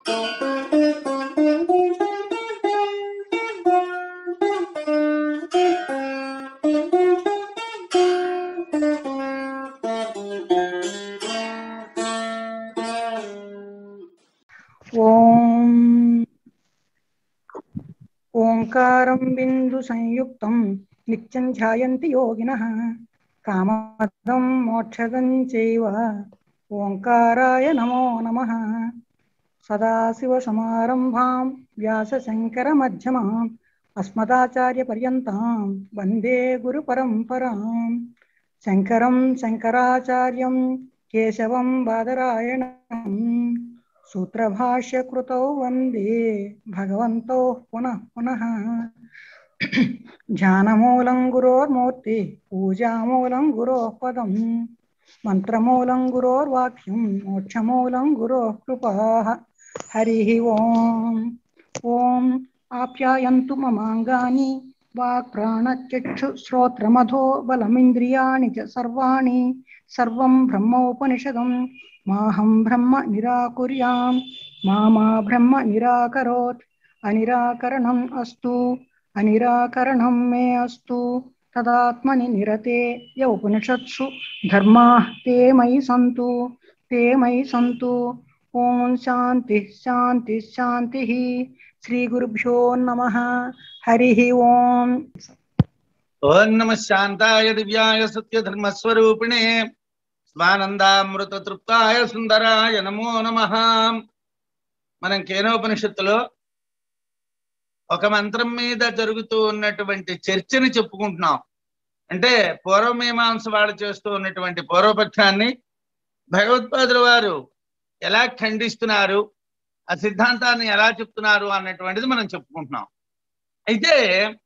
ఓం ఓంకారం బిందు సంయుక్తం నిత్యం ధ్యాయంతి యోగినః కామదం మోక్షదం చైవ ఓంకారాయ నమో నమః సదాశివసమారంభాం వ్యాసశంకరమధ్యమాం అస్మదాచార్యపర్యంతాం వందే గురుపరంపరాం శంకరం శంకరాచార్యం కేశవం బాదరాయణం సూత్రభాష్యకృతౌ వందే భగవంతో పునః పునః ధ్యానమూలం గురోర్మూర్తి పూజామూలం గురోః పదం మంత్రమూలం గురోర్వాక్యం మోక్షమూలం గురోః కృపాః హరి ఓం ఓం ఆప్యాయంతు మమాంగాని వాక్ప్రాణచక్షు శ్రోత్రమధో బలమింద్రియాణి చ సర్వాణి సర్వం బ్రహ్మోపనిషదం మాహం బ్రహ్మ నిరాకుర్యాం మా మా బ్రహ్మ నిరాకరోత్ అనిరాకరణం అస్తు అనిరాకరణం మే అస్తు తదాత్మని నిరతే య ఉపనిషత్సు ధర్మా తే మయి సంతు తే మయి సంతు ఓం శాంతి శాంతి శాంతి శ్రీ గురుభ్యో నమ హరి ఓం ఓం నమ శాంతాయ దివ్యాయ సత్య ధర్మస్వరూపిణే స్వానందామృత తృప్తాయ సుందరాయ నమో నమ మనం కేనోపనిషత్తులో ఒక మంత్రం మీద జరుగుతూ ఉన్నటువంటి చర్చని చెప్పుకుంటున్నాం అంటే పూర్వమీమాంస వాళ్ళు చేస్తూ ఉన్నటువంటి పూర్వపక్షాన్ని భగవత్పాదుల వారు ఎలా ఖండిస్తున్నారు ఆ సిద్ధాంతాన్ని ఎలా చెప్తున్నారు అన్నటువంటిది మనం చెప్పుకుంటున్నాం అయితే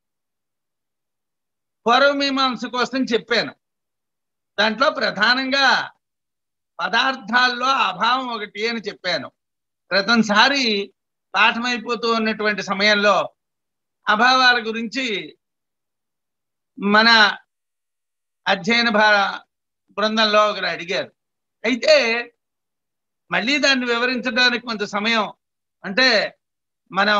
పూర్వమీమాంస కోసం చెప్పాను దాంట్లో ప్రధానంగా పదార్థాల్లో అభావం ఒకటి అని చెప్పాను క్రితంసారి పాఠమైపోతూ ఉన్నటువంటి సమయంలో అభావాల గురించి మన అధ్యయన భా బృందంలో ఒకరు అడిగారు అయితే మళ్ళీ దాన్ని వివరించడానికి కొంత సమయం అంటే మనం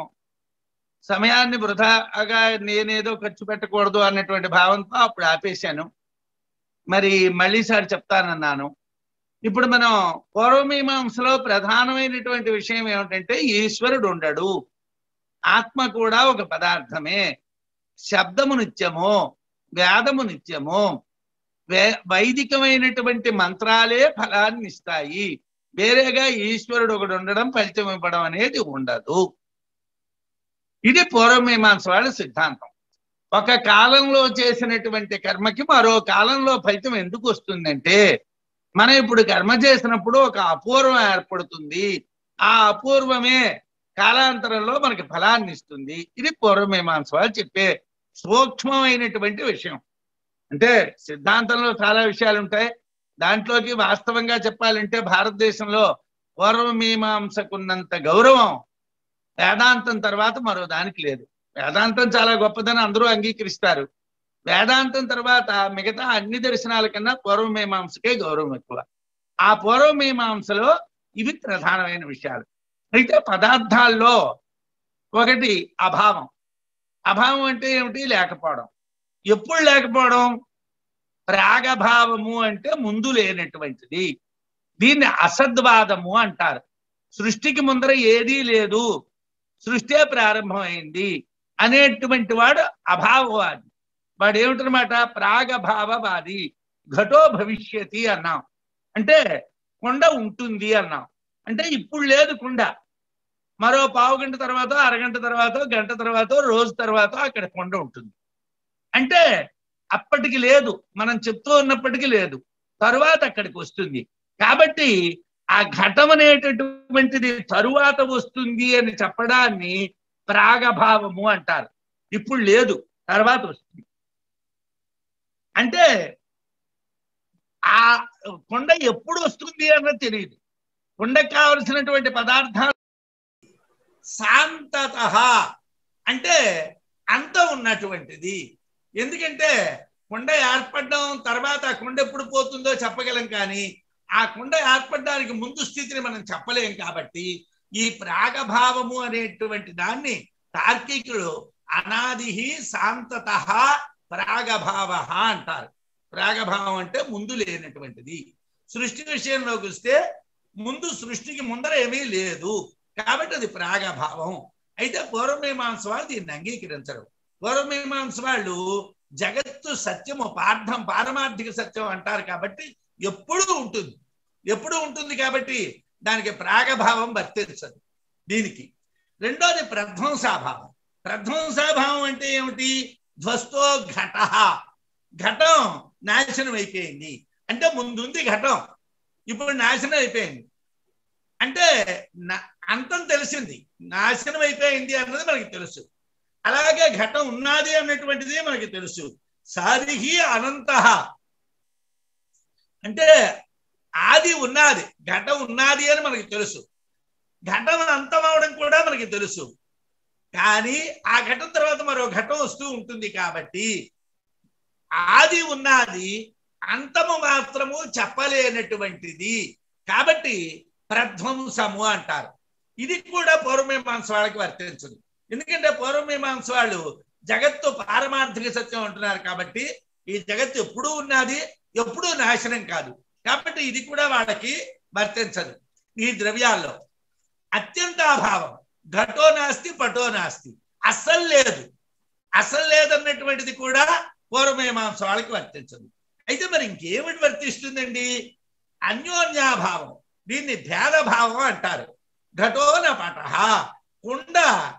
సమయాన్ని వృధాగా నేనేదో ఖర్చు పెట్టకూడదు అన్నటువంటి భావంతో అప్పుడు ఆపేశాను మరి మళ్ళీసారి చెప్తానన్నాను ఇప్పుడు మనం పూర్వమీమాంసలో ప్రధానమైనటువంటి విషయం ఏమిటంటే ఈశ్వరుడు ఉండడు ఆత్మ కూడా ఒక పదార్థమే శబ్దము నిత్యము వేదము నిత్యము వే వైదికమైనటువంటి మంత్రాలే ఫలాన్ని ఇస్తాయి వేరేగా ఈశ్వరుడు ఒకడు ఉండడం ఫలితం ఇవ్వడం అనేది ఉండదు ఇది పూర్వమీమాంస వాళ్ళ సిద్ధాంతం ఒక కాలంలో చేసినటువంటి కర్మకి మరో కాలంలో ఫలితం ఎందుకు వస్తుందంటే మనం ఇప్పుడు కర్మ చేసినప్పుడు ఒక అపూర్వం ఏర్పడుతుంది ఆ అపూర్వమే కాలాంతరంలో మనకి ఫలాన్ని ఇస్తుంది ఇది పూర్వమీమాంస వాళ్ళు చెప్పే సూక్ష్మమైనటువంటి విషయం అంటే సిద్ధాంతంలో చాలా విషయాలు ఉంటాయి దాంట్లోకి వాస్తవంగా చెప్పాలంటే భారతదేశంలో పూర్వమీమాంసకున్నంత గౌరవం వేదాంతం తర్వాత మరో దానికి లేదు వేదాంతం చాలా గొప్పదని అందరూ అంగీకరిస్తారు వేదాంతం తర్వాత మిగతా అన్ని దర్శనాల కన్నా పూర్వమీమాంసకే గౌరవం ఎక్కువ ఆ పూర్వమీమాంసలో ఇవి ప్రధానమైన విషయాలు అయితే పదార్థాల్లో ఒకటి అభావం అభావం అంటే ఏమిటి లేకపోవడం ఎప్పుడు లేకపోవడం ప్రాగభావము అంటే ముందు లేనటువంటిది దీన్ని అసద్వాదము అంటారు సృష్టికి ముందర ఏదీ లేదు సృష్టి ప్రారంభమైంది అనేటువంటి వాడు అభావవాది వాడు ఏమిటనమాట ప్రాగభావవాది ఘటో భవిష్యతి అన్నాం అంటే కొండ ఉంటుంది అన్నాం అంటే ఇప్పుడు లేదు కుండ మరో పావు గంట తర్వాత అరగంట తర్వాత గంట తర్వాత రోజు తర్వాత అక్కడ కొండ ఉంటుంది అంటే అప్పటికి లేదు మనం చెప్తూ ఉన్నప్పటికీ లేదు తరువాత అక్కడికి వస్తుంది కాబట్టి ఆ ఘటం అనేటటువంటిది తరువాత వస్తుంది అని చెప్పడాన్ని ప్రాగభావము అంటారు ఇప్పుడు లేదు తర్వాత వస్తుంది అంటే ఆ కొండ ఎప్పుడు వస్తుంది అన్నది తెలియదు కొండకు కావలసినటువంటి పదార్థాలు శాంతత అంటే అంత ఉన్నటువంటిది ఎందుకంటే కొండ ఏర్పడడం తర్వాత ఆ కొండ ఎప్పుడు పోతుందో చెప్పగలం కానీ ఆ కొండ ఏర్పడడానికి ముందు స్థితిని మనం చెప్పలేం కాబట్టి ఈ ప్రాగభావము అనేటువంటి దాన్ని తార్కికులు అనాది శాంతత ప్రాగభావ అంటారు ప్రాగభావం అంటే ముందు లేనటువంటిది సృష్టి విషయంలోకి వస్తే ముందు సృష్టికి ముందర ఏమీ లేదు కాబట్టి అది ప్రాగభావం అయితే పూర్వమీమాంస వాళ్ళు దీన్ని అంగీకరించరు పూర్వమీమాంస వాళ్ళు జగత్తు సత్యము పార్థం పారమార్థిక సత్యం అంటారు కాబట్టి ఎప్పుడూ ఉంటుంది ఎప్పుడు ఉంటుంది కాబట్టి దానికి ప్రాగభావం వర్తించదు దీనికి రెండోది ప్రధ్వంసాభావం ప్రధ్వంసాభావం అంటే ఏమిటి ధ్వస్తో ఘట ఘటం నాశనం అయిపోయింది అంటే ముందుంది ఘటం ఇప్పుడు నాశనం అయిపోయింది అంటే అంతం తెలిసింది నాశనం అయిపోయింది అన్నది మనకి తెలుసు అలాగే ఘటం ఉన్నది అన్నటువంటిది మనకి తెలుసు సారిహి అనంత అంటే ఆది ఉన్నది ఘటం ఉన్నది అని మనకి తెలుసు ఘటం అంతం అవడం కూడా మనకి తెలుసు కానీ ఆ ఘటం తర్వాత మరో ఘటం వస్తూ ఉంటుంది కాబట్టి ఆది ఉన్నది అంతము మాత్రము చెప్పలేనటువంటిది కాబట్టి ప్రధ్వంసము అంటారు ఇది కూడా పూర్వమీమాంస వాళ్ళకి వర్తించదు ఎందుకంటే పూర్వమీమాంస వాళ్ళు జగత్తు పారమార్థిక సత్యం అంటున్నారు కాబట్టి ఈ జగత్తు ఎప్పుడూ ఉన్నది ఎప్పుడూ నాశనం కాదు కాబట్టి ఇది కూడా వాళ్ళకి వర్తించదు ఈ ద్రవ్యాల్లో అత్యంతాభావం ఘటో నాస్తి పటో నాస్తి అస్సలు లేదు అసలు లేదన్నటువంటిది కూడా పూర్వమీమాంస వాళ్ళకి వర్తించదు అయితే మరి ఇంకేమిటి వర్తిస్తుందండి అన్యోన్యాభావం దీన్ని భేదభావం అంటారు ఘటోన పట కుండ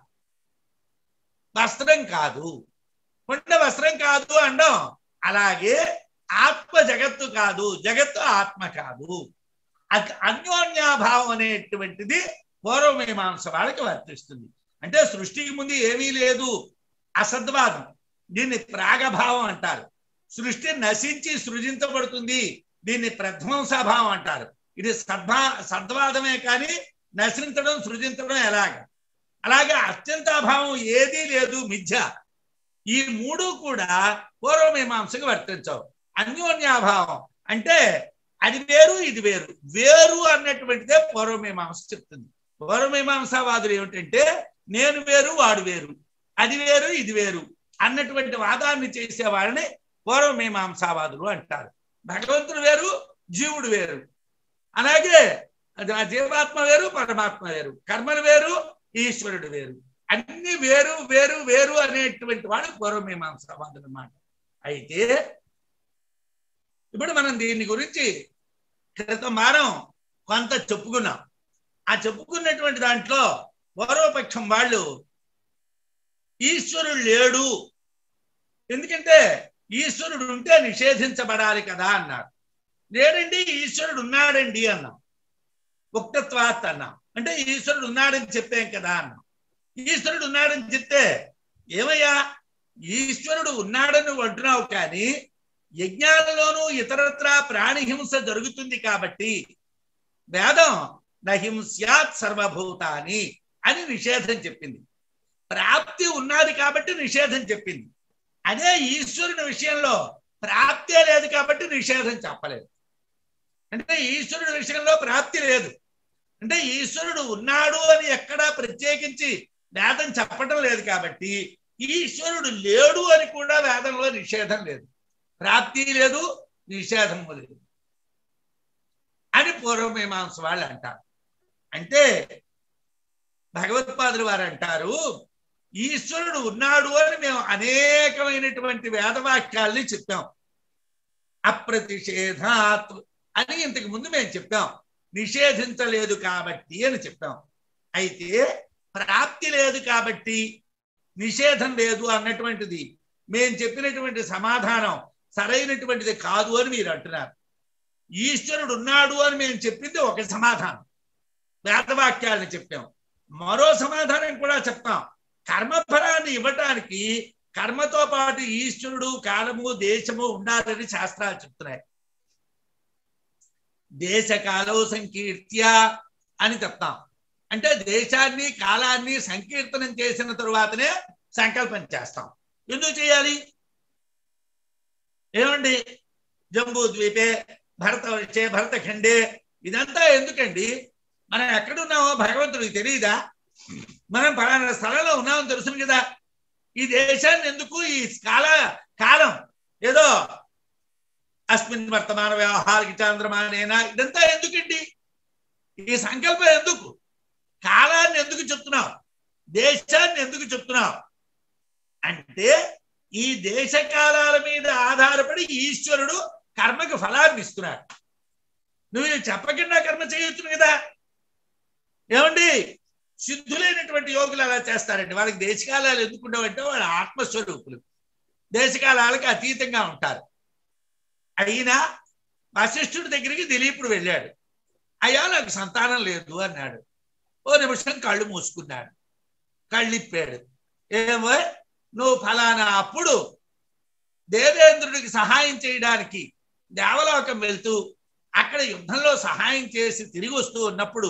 వస్త్రం కాదు కుండ వస్త్రం కాదు అండం అలాగే ఆత్మ జగత్తు కాదు జగత్తు ఆత్మ కాదు అన్యోన్యాభావం అనేటువంటిది పూర్వమీమాంస వాళ్ళకి వర్తిస్తుంది అంటే సృష్టికి ముందు ఏమీ లేదు అసద్వాదం దీన్ని ప్రాగభావం అంటారు సృష్టి నశించి సృజించబడుతుంది దీన్ని ప్రధ్వంసభావం అంటారు ఇది సద్భా సద్వాదమే కానీ నశించడం సృజించడం ఎలాగ అలాగే అత్యంతాభావం ఏదీ లేదు మిథ్య ఈ మూడు కూడా పూర్వమీమాంసకు వర్తించవు అన్యోన్యాభావం అంటే అది వేరు ఇది వేరు వేరు అన్నటువంటిదే పూర్వమీమాంస చెప్తుంది పూర్వమీమాంసావాదులు ఏమిటంటే నేను వేరు వాడు వేరు అది వేరు ఇది వేరు అన్నటువంటి వాదాన్ని చేసే వాళ్ళని పూర్వమీమాంసావాదులు అంటారు భగవంతుడు వేరు జీవుడు వేరు అలాగే జీవాత్మ వేరు పరమాత్మ వేరు కర్మలు వేరు ఈశ్వరుడు వేరు అన్ని వేరు వేరు వేరు అనేటువంటి వాడు పూర్వమీమాంసావాదులు అన్నమాట అయితే ఇప్పుడు మనం దీని గురించి క్రితం వారం కొంత చెప్పుకున్నాం ఆ చెప్పుకున్నటువంటి దాంట్లో పూర్వపక్షం వాళ్ళు ఈశ్వరుడు లేడు ఎందుకంటే ఈశ్వరుడు ఉంటే నిషేధించబడాలి కదా అన్నారు లేడండి ఈశ్వరుడు ఉన్నాడండి అన్నాం ఉక్తత్వాత్ అన్నాం అంటే ఈశ్వరుడు ఉన్నాడని చెప్పాం కదా అన్నాం ఈశ్వరుడు ఉన్నాడని చెప్తే ఏమయ్యా ఈశ్వరుడు ఉన్నాడని అంటున్నావు కానీ యజ్ఞాలలోనూ ఇతరత్రా ప్రాణిహింస జరుగుతుంది కాబట్టి వేదం నహింస్యాత్ సర్వభూతాని అని నిషేధం చెప్పింది ప్రాప్తి ఉన్నది కాబట్టి నిషేధం చెప్పింది అదే ఈశ్వరుని విషయంలో ప్రాప్తే లేదు కాబట్టి నిషేధం చెప్పలేదు అంటే ఈశ్వరుడి విషయంలో ప్రాప్తి లేదు అంటే ఈశ్వరుడు ఉన్నాడు అని ఎక్కడా ప్రత్యేకించి వేదం చెప్పడం లేదు కాబట్టి ఈశ్వరుడు లేడు అని కూడా వేదంలో నిషేధం లేదు ప్రాప్తి లేదు నిషేధం లేదు అని పూర్వమీమాంస వాళ్ళు అంటారు అంటే భగవత్పాదులు వారు అంటారు ఈశ్వరుడు ఉన్నాడు అని మేము అనేకమైనటువంటి వేదవాక్యాల్ని చెప్పాం అప్రతిషేధాత్ అని ఇంతకు ముందు మేము చెప్పాం నిషేధించలేదు కాబట్టి అని చెప్పాం అయితే ప్రాప్తి లేదు కాబట్టి నిషేధం లేదు అన్నటువంటిది మేము చెప్పినటువంటి సమాధానం సరైనటువంటిది కాదు అని మీరు అంటున్నారు ఈశ్వరుడు ఉన్నాడు అని మేము చెప్పింది ఒక సమాధానం వేదవాక్యాలను చెప్పాం మరో సమాధానం కూడా చెప్తాం కర్మఫలాన్ని ఇవ్వటానికి కర్మతో పాటు ఈశ్వరుడు కాలము దేశము ఉండాలని శాస్త్రాలు చెప్తున్నాయి దేశ కాలవు సంకీర్త్య అని చెప్తాం అంటే దేశాన్ని కాలాన్ని సంకీర్తనం చేసిన తరువాతనే సంకల్పం చేస్తాం ఎందుకు చేయాలి ఏమండి జంబూ ద్వీపే భరత వర్షే భరతఖండే ఇదంతా ఎందుకండి మనం ఎక్కడున్నామో భగవంతుడికి తెలియదా మనం పలానా స్థలంలో ఉన్నామో తెలుసును కదా ఈ దేశాన్ని ఎందుకు ఈ కాల కాలం ఏదో అస్మిన్ వర్తమాన వ్యవహారికి చంద్రమానేనా ఇదంతా ఎందుకండి ఈ సంకల్పం ఎందుకు కాలాన్ని ఎందుకు చెప్తున్నావు దేశాన్ని ఎందుకు చెప్తున్నావు అంటే ఈ దేశ కాలాల మీద ఆధారపడి ఈశ్వరుడు కర్మకి ఫలాన్ని ఇస్తున్నాడు నువ్వు ఇది చెప్పకుండా కర్మ చేయొచ్చును కదా ఏమండి సిద్ధులైనటువంటి యోగులు అలా చేస్తారండి వాళ్ళకి దేశకాలాలు ఎందుకు ఉండవంటే వాళ్ళ ఆత్మస్వరూపులు దేశకాలాలకు అతీతంగా ఉంటారు అయినా వశిష్ఠుడి దగ్గరికి దిలీపుడు వెళ్ళాడు అయ్యా నాకు సంతానం లేదు అన్నాడు ఓ నిమిషం కళ్ళు మూసుకున్నాడు కళ్ళిప్పాడు ఏమో నువ్వు ఫలానా అప్పుడు దేవేంద్రుడికి సహాయం చేయడానికి దేవలోకం వెళ్తూ అక్కడ యుద్ధంలో సహాయం చేసి తిరిగి వస్తూ ఉన్నప్పుడు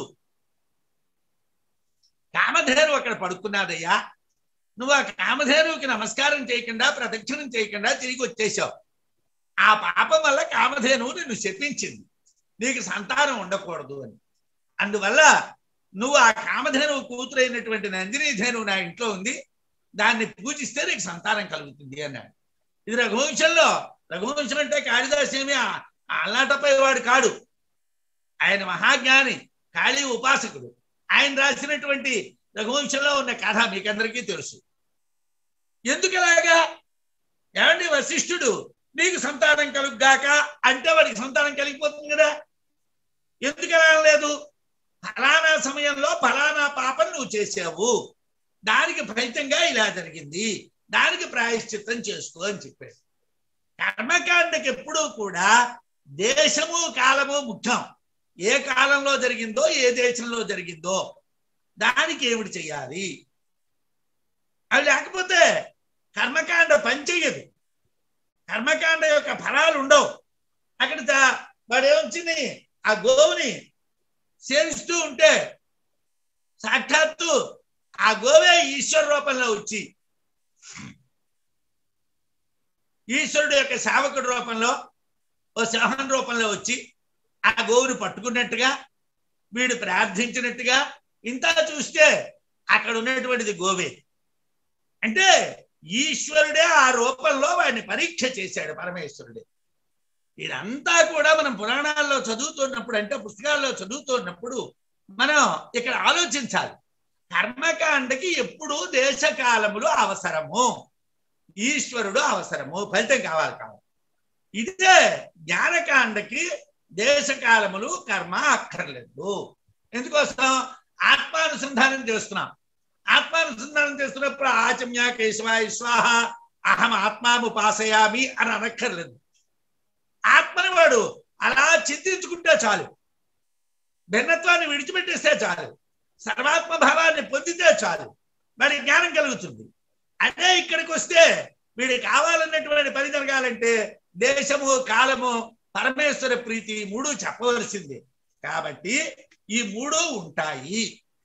కామధేను అక్కడ పడుకున్నాదయ్యా నువ్వు ఆ కామధేనువుకి నమస్కారం చేయకుండా ప్రదక్షిణం చేయకుండా తిరిగి వచ్చేసావు ఆ పాపం వల్ల కామధేనువు నిన్ను శపించింది నీకు సంతానం ఉండకూడదు అని అందువల్ల నువ్వు ఆ కామధేనువు కూతురైనటువంటి నందిని ధేనువు నా ఇంట్లో ఉంది దాన్ని పూజిస్తే నీకు సంతానం కలుగుతుంది అన్నాడు ఇది రఘువంశంలో రఘువంశం అంటే కాళిదాస్ ఏమి అల్లాటపై వాడు కాడు ఆయన మహాజ్ఞాని కాళీ ఉపాసకుడు ఆయన రాసినటువంటి రఘువంశంలో ఉన్న కథ మీకందరికీ తెలుసు ఎందుకు ఎలాగా ఏమండి వశిష్ఠుడు నీకు సంతానం కలుగ్గాక అంటే వాడికి సంతానం కలిగిపోతుంది కదా ఎందుకు ఎలా లేదు ఫలానా సమయంలో ఫలానా పాపం నువ్వు చేసావు దానికి ఫలితంగా ఇలా జరిగింది దానికి ప్రాయశ్చిత్తం చేసుకో అని చెప్పాడు కర్మకాండకి ఎప్పుడూ కూడా దేశము కాలము ముఖ్యం ఏ కాలంలో జరిగిందో ఏ దేశంలో జరిగిందో దానికి ఏమిటి చెయ్యాలి అవి లేకపోతే కర్మకాండ పనిచేయదు కర్మకాండ యొక్క ఫలాలు ఉండవు అక్కడ వాడు ఏమొచ్చింది ఆ గోవుని సేవిస్తూ ఉంటే సాక్షాత్తు ఆ గోవే ఈశ్వర రూపంలో వచ్చి ఈశ్వరుడు యొక్క సేవకుడి రూపంలో ఓ సింహం రూపంలో వచ్చి ఆ గోవుని పట్టుకున్నట్టుగా వీడు ప్రార్థించినట్టుగా ఇంత చూస్తే అక్కడ ఉన్నటువంటిది గోవే అంటే ఈశ్వరుడే ఆ రూపంలో వాడిని పరీక్ష చేశాడు పరమేశ్వరుడే ఇదంతా కూడా మనం పురాణాల్లో చదువుతున్నప్పుడు అంటే పుస్తకాల్లో చదువుతున్నప్పుడు మనం ఇక్కడ ఆలోచించాలి కర్మకాండకి ఎప్పుడు దేశకాలములు అవసరము ఈశ్వరుడు అవసరము ఫలితం కావాలి కావాలి ఇదే జ్ఞానకాండకి దేశకాలములు కర్మ అక్కర్లేదు ఎందుకోసం ఆత్మానుసంధానం చేస్తున్నాం ఆత్మానుసంధానం చేస్తున్నప్పుడు ఆచమ్య కేశవాయ స్వాహ అహం ఆత్మాముపాసయామి అని అనక్కర్లేదు ఆత్మని వాడు అలా చింతించుకుంటే చాలు భిన్నత్వాన్ని విడిచిపెట్టేస్తే చాలు సర్వాత్మ భావాన్ని పొందితే చాలు వాడి జ్ఞానం కలుగుతుంది అదే ఇక్కడికి వస్తే వీడికి కావాలన్నటువంటి పని జరగాలంటే దేశము కాలము పరమేశ్వర ప్రీతి మూడు చెప్పవలసిందే కాబట్టి ఈ మూడు ఉంటాయి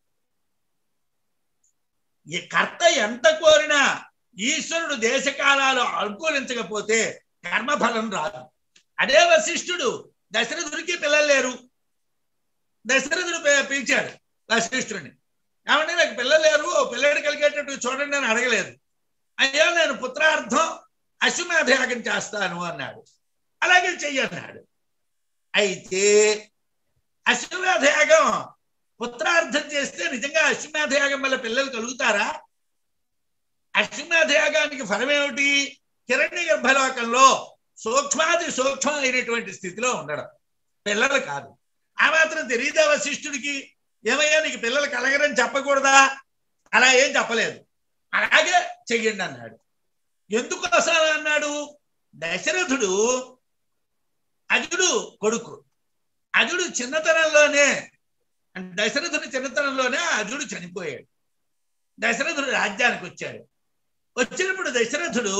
ఈ కర్త ఎంత కోరినా ఈశ్వరుడు దేశకాలాలు అనుకూలించకపోతే కర్మఫలం రాదు అదే వశిష్ఠుడు దశరథుడికి పిల్లలు లేరు దశరథుడు పిలిచాడు వశిష్ఠుడిని ఏమంటే నాకు పిల్లలు లేరు పిల్లడు కలిగేటట్టు చూడండి అని అడగలేదు అయ్యో నేను పుత్రార్థం అశ్వమేధయాగం చేస్తాను అన్నాడు అలాగే చెయ్యన్నాడు అయితే అశ్వమేధయాగం పుత్రార్థం చేస్తే నిజంగా అశ్వమేధయాగం వల్ల పిల్లలు కలుగుతారా అశ్వమేధయాగానికి ఫలం ఏమిటి కిరణ్య గర్భలోకంలో సూక్ష్మాది సూక్ష్మం అయినటువంటి స్థితిలో ఉండడం పిల్లలు కాదు ఆ మాత్రం తెలియదా వశిష్ఠుడికి ఏమయ్యా నీకు పిల్లలు కలగరని చెప్పకూడదా అలా ఏం చెప్పలేదు అలాగే చెయ్యండి అన్నాడు ఎందుకు అసలు అన్నాడు దశరథుడు అజుడు కొడుకు అజుడు చిన్నతనంలోనే దశరథుడి చిన్నతనంలోనే అజుడు చనిపోయాడు దశరథుడు రాజ్యానికి వచ్చాడు వచ్చినప్పుడు దశరథుడు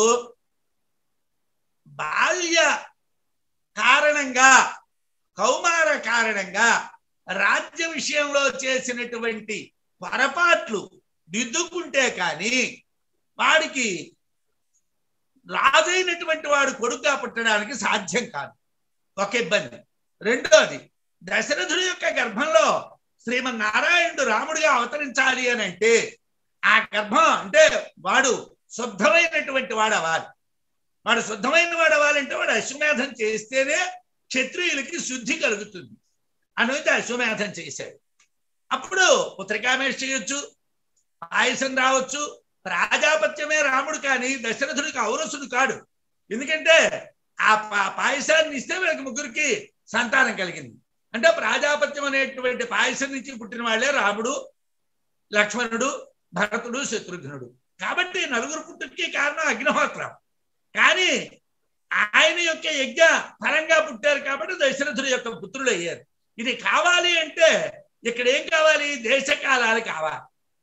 బాల్య కారణంగా కౌమార కారణంగా రాజ్య విషయంలో చేసినటువంటి పొరపాట్లు దిద్దుకుంటే కానీ వాడికి రాజైనటువంటి వాడు కొడుకుగా పుట్టడానికి సాధ్యం కాదు ఒక ఇబ్బంది రెండోది దశరథుడి యొక్క గర్భంలో శ్రీమన్నారాయణుడు రాముడిగా అవతరించాలి అని అంటే ఆ గర్భం అంటే వాడు శుద్ధమైనటువంటి వాడు అవ్వాలి వాడు శుద్ధమైన వాడు అవ్వాలంటే వాడు అశ్వమేధం చేస్తేనే క్షత్రియులకి శుద్ధి కలుగుతుంది అనేది అశ్వమేధం చేశాడు అప్పుడు పుత్రికామేష్ చేయొచ్చు పాయసం రావచ్చు రాజాపత్యమే రాముడు కానీ దశరథుడికి ఔరసుడు కాడు ఎందుకంటే ఆ పా- పాయసాన్ని ఇస్తే వీళ్ళకి ముగ్గురికి సంతానం కలిగింది అంటే ప్రాజాపత్యం అనేటువంటి పాయసం నుంచి పుట్టిన వాళ్ళే రాముడు లక్ష్మణుడు భరతుడు శత్రుఘ్నుడు కాబట్టి నలుగురు పుట్టుకి కారణం అగ్నిహోత్రం కానీ ఆయన యొక్క యజ్ఞ ఫలంగా పుట్టారు కాబట్టి దశరథుడు యొక్క పుత్రులు అయ్యారు ఇది కావాలి అంటే ఇక్కడ ఏం కావాలి దేశకాలాలు కావాలి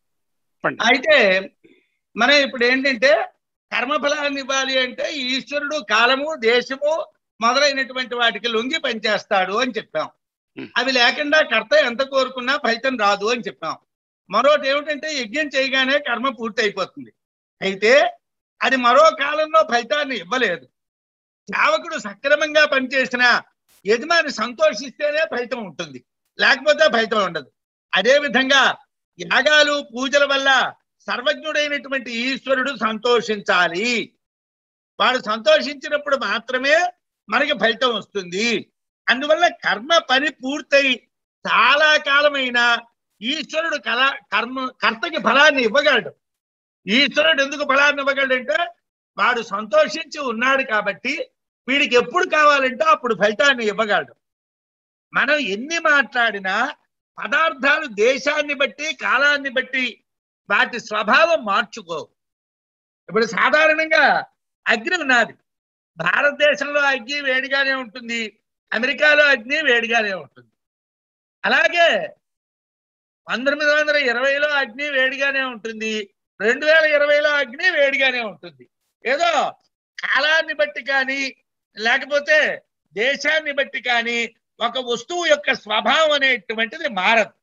అయితే మనం ఇప్పుడు ఏంటంటే కర్మఫలాన్ని ఇవ్వాలి అంటే ఈశ్వరుడు కాలము దేశము మొదలైనటువంటి వాటికి లొంగి పనిచేస్తాడు అని చెప్పాం Hmm. అవి లేకుండా కర్త ఎంత కోరుకున్నా ఫలితం రాదు అని చెప్పాం మరొకటి ఏమిటంటే యజ్ఞం చేయగానే కర్మ పూర్తి అయిపోతుంది అయితే అది మరో కాలంలో ఫలితాన్ని ఇవ్వలేదు సేవకుడు సక్రమంగా పనిచేసిన యజమాని సంతోషిస్తేనే ఫలితం ఉంటుంది లేకపోతే ఫలితం ఉండదు అదే విధంగా యాగాలు పూజల వల్ల సర్వజ్ఞుడైనటువంటి ఈశ్వరుడు సంతోషించాలి వాడు సంతోషించినప్పుడు మాత్రమే మనకి ఫలితం వస్తుంది అందువల్ల కర్మ పని పూర్తయి చాలా కాలమైన ఈశ్వరుడు కళ కర్మ కర్తకి ఫలాన్ని ఇవ్వగలడు ఈశ్వరుడు ఎందుకు ఫలాన్ని ఇవ్వగలడంటే వాడు సంతోషించి ఉన్నాడు కాబట్టి వీడికి ఎప్పుడు కావాలంటే అప్పుడు ఫలితాన్ని ఇవ్వగలడు మనం ఎన్ని మాట్లాడినా పదార్థాలు దేశాన్ని బట్టి కాలాన్ని బట్టి వాటి స్వభావం మార్చుకో ఇప్పుడు సాధారణంగా అగ్ని ఉన్నది భారతదేశంలో అగ్ని వేడిగానే ఉంటుంది అమెరికాలో అగ్ని వేడిగానే ఉంటుంది అలాగే పంతొమ్మిది వందల ఇరవైలో అగ్ని వేడిగానే ఉంటుంది రెండు వేల ఇరవైలో అగ్ని వేడిగానే ఉంటుంది ఏదో కాలాన్ని బట్టి కానీ లేకపోతే దేశాన్ని బట్టి కానీ ఒక వస్తువు యొక్క స్వభావం అనేటువంటిది మారదు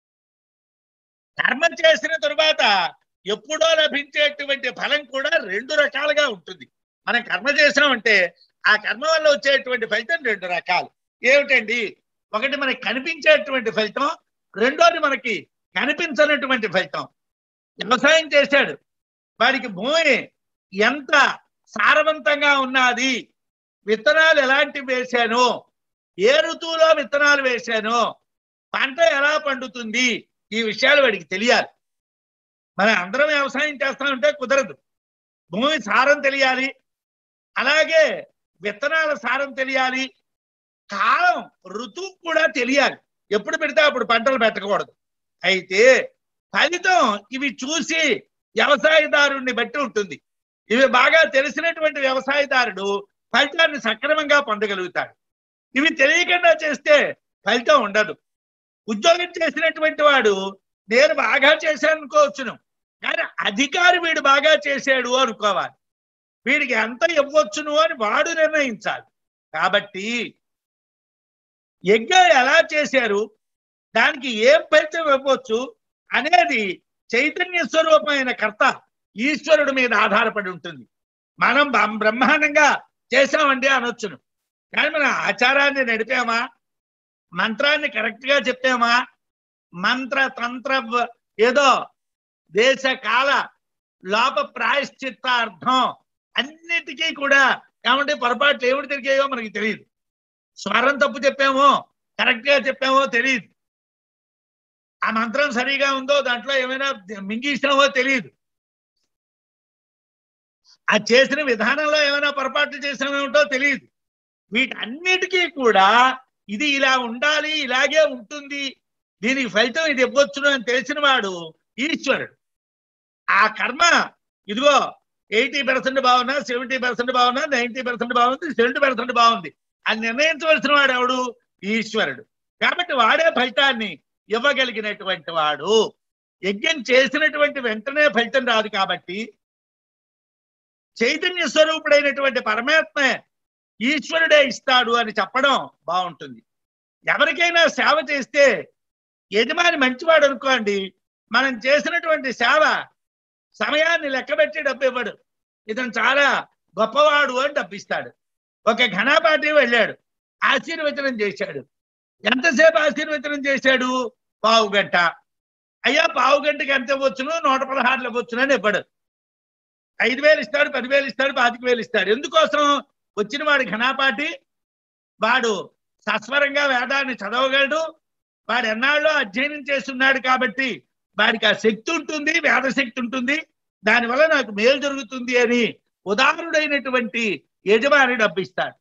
కర్మ చేసిన తరువాత ఎప్పుడో లభించేటువంటి ఫలం కూడా రెండు రకాలుగా ఉంటుంది మనం కర్మ చేసామంటే ఆ కర్మ వల్ల వచ్చేటువంటి ఫలితం రెండు రకాలు ఏమిటండి ఒకటి మనకి కనిపించేటువంటి ఫలితం రెండోది మనకి కనిపించనటువంటి ఫలితం వ్యవసాయం చేశాడు వాడికి భూమి ఎంత సారవంతంగా ఉన్నది విత్తనాలు ఎలాంటివి వేశాను ఏ ఋతువులో విత్తనాలు వేశాను పంట ఎలా పండుతుంది ఈ విషయాలు వాడికి తెలియాలి మనం అందరం వ్యవసాయం చేస్తామంటే కుదరదు భూమి సారం తెలియాలి అలాగే విత్తనాల సారం తెలియాలి కాలం ఋతువు కూడా తెలియాలి ఎప్పుడు పెడితే అప్పుడు పంటలు పెట్టకూడదు అయితే ఫలితం ఇవి చూసి వ్యవసాయదారుణ్ణి బట్టి ఉంటుంది ఇవి బాగా తెలిసినటువంటి వ్యవసాయదారుడు ఫలితాన్ని సక్రమంగా పొందగలుగుతాడు ఇవి తెలియకుండా చేస్తే ఫలితం ఉండదు ఉద్యోగం చేసినటువంటి వాడు నేను బాగా చేశాను అనుకోవచ్చును కానీ అధికారి వీడు బాగా చేశాడు అనుకోవాలి వీడికి ఎంత ఇవ్వచ్చును అని వాడు నిర్ణయించాలి కాబట్టి యజ్ఞం ఎలా చేశారు దానికి ఏం ఫలితం ఇవ్వచ్చు అనేది చైతన్య స్వరూపమైన కర్త ఈశ్వరుడు మీద ఆధారపడి ఉంటుంది మనం బ్రహ్మ- బ్రహ్మాండంగా చేశామండి అనొచ్చును కానీ మన ఆచారాన్ని నడిపామా మంత్రాన్ని కరెక్ట్ గా చెప్పామా మంత్ర తంత్ర వ- ఏదో దేశ కాల లోప ప్రాయశ్చిత్తార్థం అన్నిటికీ కూడా ఏమంటే పొరపాట్లు ఏమిటి తిరిగాయో మనకి తెలియదు స్వరం తప్పు చెప్పామో కరెక్ట్ గా చెప్పామో తెలియదు ఆ మంత్రం సరిగా ఉందో దాంట్లో ఏమైనా మింగేసినామో తెలియదు ఆ చేసిన విధానంలో ఏమైనా పొరపాట్లు చేసినామేమిటో తెలియదు వీటన్నిటికీ కూడా ఇది ఇలా ఉండాలి ఇలాగే ఉంటుంది దీనికి ఫలితం ఇది ఇవ్వచ్చును అని తెలిసిన వాడు ఈశ్వరుడు ఆ కర్మ ఇదిగో ఎయిటీ పర్సెంట్ బాగున్నా సెవెంటీ పర్సెంట్ బాగున్నా నైన్టీ పర్సెంట్ బాగుంది సెవెంటీ పర్సెంట్ బాగుంది అని నిర్ణయించవలసిన వాడు ఎవడు ఈశ్వరుడు కాబట్టి వాడే ఫలితాన్ని ఇవ్వగలిగినటువంటి వాడు యజ్ఞం చేసినటువంటి వెంటనే ఫలితం రాదు కాబట్టి చైతన్య స్వరూపుడైనటువంటి పరమాత్మే ఈశ్వరుడే ఇస్తాడు అని చెప్పడం బాగుంటుంది ఎవరికైనా సేవ చేస్తే యజమాని మంచివాడు అనుకోండి మనం చేసినటువంటి సేవ సమయాన్ని లెక్కబెట్టి డబ్బు ఇవ్వడు ఇతను చాలా గొప్పవాడు అని డబ్బిస్తాడు ఒక ఘనాపాటి వెళ్ళాడు ఆశీర్వచనం చేశాడు ఎంతసేపు ఆశీర్వచనం చేశాడు పావు గంట అయ్యా పావు గంటకి ఎంత ఇవ్వచ్చును నూట పదహారులు ఇవ్వచ్చును అని ఇవ్వడు ఐదు వేలు ఇస్తాడు పదివేలు ఇస్తాడు పాతిక వేలు ఇస్తాడు ఎందుకోసం వచ్చిన వాడు ఘనాపాటి వాడు సస్వరంగా వేదాన్ని చదవగలడు వాడు ఎన్నాళ్ళు అధ్యయనం చేస్తున్నాడు కాబట్టి వాడికి ఆ శక్తి ఉంటుంది వేద శక్తి ఉంటుంది దానివల్ల నాకు మేలు జరుగుతుంది అని ఉదాహరుడైనటువంటి యజమాని డబ్బిస్తాడు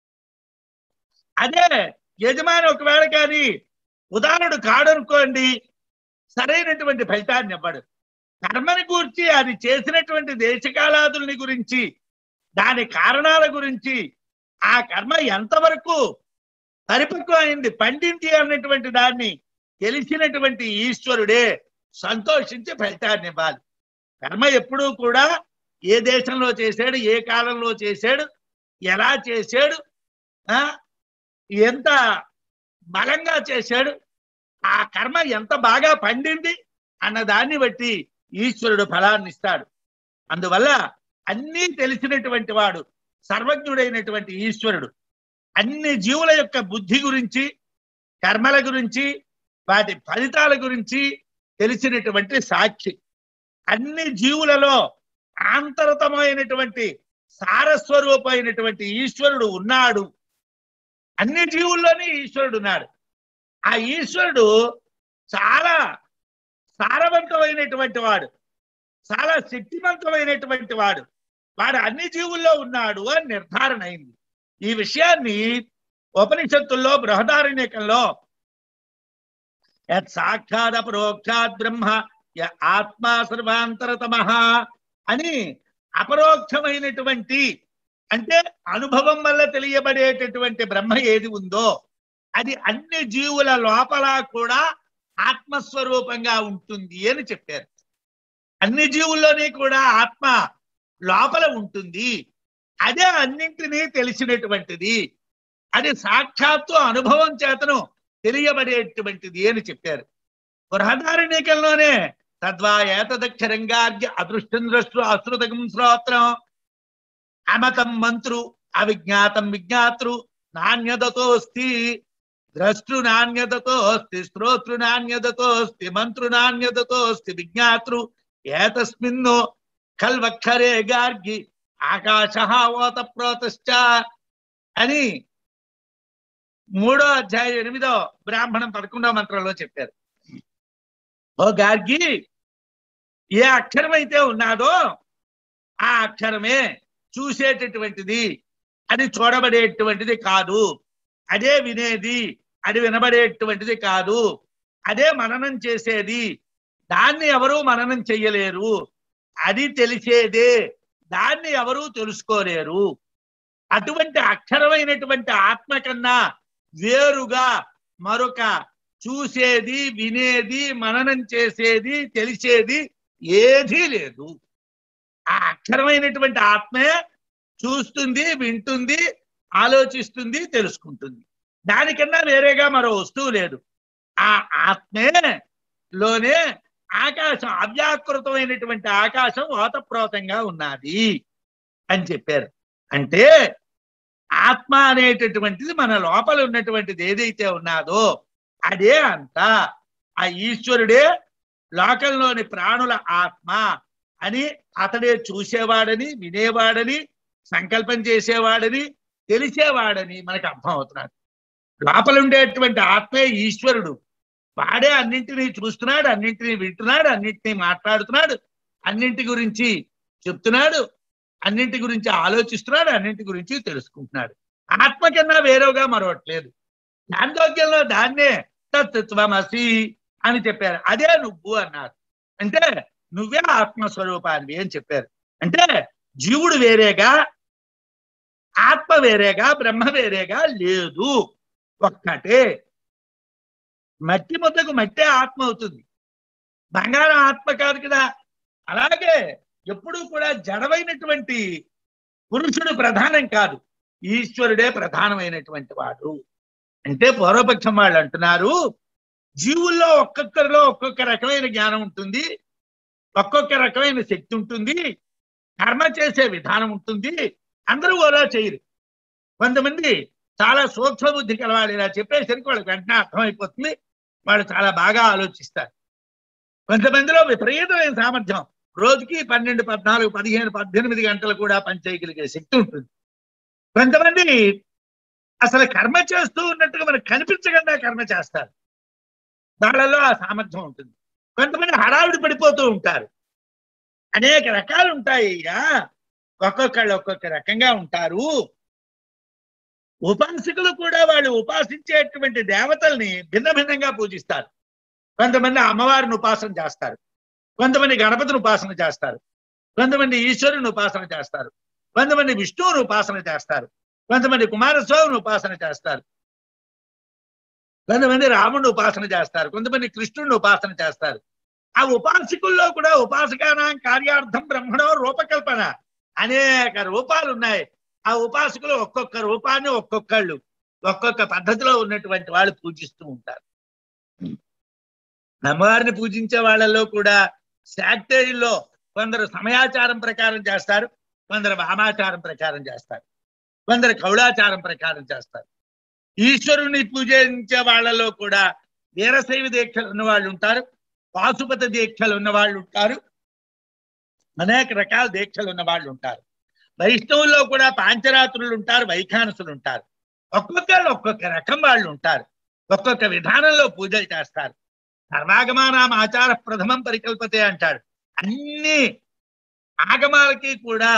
అదే యజమాని ఒకవేళ కానీ ఉదాహరణుడు కాడనుకోండి సరైనటువంటి ఫలితాన్ని ఇవ్వడు కర్మని గూర్చి అది చేసినటువంటి దేశకాలాదుల్ని గురించి దాని కారణాల గురించి ఆ కర్మ ఎంతవరకు పరిపక్వం అయింది పండింది అన్నటువంటి దాన్ని తెలిసినటువంటి ఈశ్వరుడే సంతోషించి ఫలితాన్ని ఇవ్వాలి కర్మ ఎప్పుడూ కూడా ఏ దేశంలో చేశాడు ఏ కాలంలో చేశాడు ఎలా చేశాడు ఆ ఎంత బలంగా చేశాడు ఆ కర్మ ఎంత బాగా పండింది అన్న దాన్ని బట్టి ఈశ్వరుడు ఫలాన్ని ఇస్తాడు అందువల్ల అన్నీ తెలిసినటువంటి వాడు సర్వజ్ఞుడైనటువంటి ఈశ్వరుడు అన్ని జీవుల యొక్క బుద్ధి గురించి కర్మల గురించి వాటి ఫలితాల గురించి తెలిసినటువంటి సాక్షి అన్ని జీవులలో ఆంతరతమైనటువంటి సారస్వరూపమైనటువంటి ఈశ్వరుడు ఉన్నాడు అన్ని జీవుల్లోనే ఈశ్వరుడు ఉన్నాడు ఆ ఈశ్వరుడు చాలా సారవంతమైనటువంటి వాడు చాలా శక్తివంతమైనటువంటి వాడు వాడు అన్ని జీవుల్లో ఉన్నాడు అని నిర్ధారణ అయింది ఈ విషయాన్ని ఉపనిషత్తుల్లో బృహదారణ్యకంలో యత్ సాక్షాత్ అపరోక్షాత్ బ్రహ్మ య ఆత్మా సర్వాంతరతమ అని అపరోక్షమైనటువంటి అంటే అనుభవం వల్ల తెలియబడేటటువంటి బ్రహ్మ ఏది ఉందో అది అన్ని జీవుల లోపల కూడా ఆత్మస్వరూపంగా ఉంటుంది అని చెప్పారు అన్ని జీవుల్లోని కూడా ఆత్మ లోపల ఉంటుంది అదే అన్నింటినీ తెలిసినటువంటిది అది సాక్షాత్తు అనుభవం చేతను తెలియబడేటువంటిది అని చెప్పారు బృహదారణ్యకంలోనే తద్వా ఏతదక్షరంగార్య అదృష్టం ద్రష్టు అశ్రుతకం శ్రోత్రం అమతం మంత్రు అవిజ్ఞాతం విజ్ఞాతృ నాణ్యతతోస్తి ద్రష్టృ నాణ్యతతోస్తి శ్రోతృ నాణ్యతతోస్తి మంత్రు నాణ్యతతోస్తి విజ్ఞాతృ ఏతస్మిన్నో కల్వక్షరే గార్గి ఆకాశ ఓత ప్రోతశ్చ అని మూడో అధ్యాయం ఎనిమిదో బ్రాహ్మణం పదకొండో మంత్రంలో చెప్పారు ఓ గార్గి ఏ అక్షరం అయితే ఉన్నాదో ఆ అక్షరమే చూసేటటువంటిది అది చూడబడేటువంటిది కాదు అదే వినేది అది వినబడేటువంటిది కాదు అదే మననం చేసేది దాన్ని ఎవరూ మననం చెయ్యలేరు అది తెలిసేదే దాన్ని ఎవరూ తెలుసుకోలేరు అటువంటి అక్షరమైనటువంటి ఆత్మ కన్నా వేరుగా మరొక చూసేది వినేది మననం చేసేది తెలిసేది ఏదీ లేదు ఆ అక్షరమైనటువంటి ఆత్మే చూస్తుంది వింటుంది ఆలోచిస్తుంది తెలుసుకుంటుంది దానికన్నా వేరేగా మరో వస్తువు లేదు ఆ ఆత్మే లోనే ఆకాశం అవ్యాకృతమైనటువంటి ఆకాశం ఓతప్రోతంగా ఉన్నది అని చెప్పారు అంటే ఆత్మ అనేటటువంటిది మన లోపల ఉన్నటువంటిది ఏదైతే ఉన్నాదో అదే అంత ఆ ఈశ్వరుడే లోకంలోని ప్రాణుల ఆత్మ అని అతడే చూసేవాడని వినేవాడని సంకల్పం చేసేవాడని తెలిసేవాడని మనకు అర్థం అవుతున్నాడు లోపల ఉండేటువంటి ఆత్మే ఈశ్వరుడు వాడే అన్నింటినీ చూస్తున్నాడు అన్నింటినీ వింటున్నాడు అన్నింటినీ మాట్లాడుతున్నాడు అన్నింటి గురించి చెప్తున్నాడు అన్నింటి గురించి ఆలోచిస్తున్నాడు అన్నింటి గురించి తెలుసుకుంటున్నాడు ఆత్మ కన్నా వేరేగా మరొకట్లేదు చాందోగ్యంలో దాన్నే తత్వమసి అని చెప్పారు అదే నువ్వు అన్నారు అంటే నువ్వే ఆత్మస్వరూపానివి అని చెప్పారు అంటే జీవుడు వేరేగా ఆత్మ వేరేగా బ్రహ్మ వేరేగా లేదు ఒక్కటే మట్టి ముద్దకు మట్టే ఆత్మ అవుతుంది బంగారం ఆత్మ కాదు కదా అలాగే ఎప్పుడూ కూడా జడమైనటువంటి పురుషుడు ప్రధానం కాదు ఈశ్వరుడే ప్రధానమైనటువంటి వాడు అంటే పూర్వపక్షం వాళ్ళు అంటున్నారు జీవుల్లో ఒక్కొక్కరిలో ఒక్కొక్క రకమైన జ్ఞానం ఉంటుంది ఒక్కొక్క రకమైన శక్తి ఉంటుంది కర్మ చేసే విధానం ఉంటుంది అందరూ అలా చేయరు కొంతమంది చాలా సూక్ష్మ బుద్ధి కలవాలి ఇలా చెప్పేసరికి వాళ్ళకి వెంటనే అర్థమైపోతుంది వాళ్ళు చాలా బాగా ఆలోచిస్తారు కొంతమందిలో విపరీతమైన సామర్థ్యం రోజుకి పన్నెండు పద్నాలుగు పదిహేను పద్దెనిమిది గంటలు కూడా పనిచేయగలిగే శక్తి ఉంటుంది కొంతమంది అసలు కర్మ చేస్తూ ఉన్నట్టుగా మనకు కనిపించకుండా కర్మ చేస్తారు వాళ్ళలో ఆ సామర్థ్యం ఉంటుంది కొంతమంది హడావిడి పడిపోతూ ఉంటారు అనేక రకాలు ఉంటాయి అయ్యా ఒక్కొక్కళ్ళు ఒక్కొక్క రకంగా ఉంటారు ఉపాసకులు కూడా వాళ్ళు ఉపాసించేటువంటి దేవతల్ని భిన్న భిన్నంగా పూజిస్తారు కొంతమంది అమ్మవారిని ఉపాసన చేస్తారు కొంతమంది గణపతిని ఉపాసన చేస్తారు కొంతమంది ఈశ్వరుని ఉపాసన చేస్తారు కొంతమంది విష్ణువుని ఉపాసన చేస్తారు కొంతమంది కుమారస్వామిని ఉపాసన చేస్తారు కొంతమంది రాముడిని ఉపాసన చేస్తారు కొంతమంది కృష్ణుడిని ఉపాసన చేస్తారు ఆ ఉపాసకుల్లో కూడా ఉపాసకానాం కార్యార్థం బ్రహ్మణో రూపకల్పన అనేక రూపాలు ఉన్నాయి ఆ ఉపాసకులు ఒక్కొక్క రూపాన్ని ఒక్కొక్కళ్ళు ఒక్కొక్క పద్ధతిలో ఉన్నటువంటి వాళ్ళు పూజిస్తూ ఉంటారు అమ్మవారిని పూజించే వాళ్ళలో కూడా శాక్తేయుల్లో కొందరు సమయాచారం ప్రకారం చేస్తారు కొందరు వామాచారం ప్రకారం చేస్తారు కొందరు కౌళాచారం ప్రకారం చేస్తారు ఈశ్వరుని పూజించే వాళ్ళలో కూడా వీరశైవ దీక్షలు ఉన్న వాళ్ళు ఉంటారు పాశుపత దీక్షలు ఉన్న వాళ్ళు ఉంటారు అనేక రకాల దీక్షలు ఉన్న వాళ్ళు ఉంటారు వైష్ణవుల్లో కూడా పాంచరాత్రులు ఉంటారు వైఖానసులు ఉంటారు ఒక్కొక్కళ్ళు ఒక్కొక్క రకం వాళ్ళు ఉంటారు ఒక్కొక్క విధానంలో పూజలు చేస్తారు సర్వాగమానాం ఆచార ప్రథమం పరికల్పతే అంటాడు అన్ని ఆగమాలకి కూడా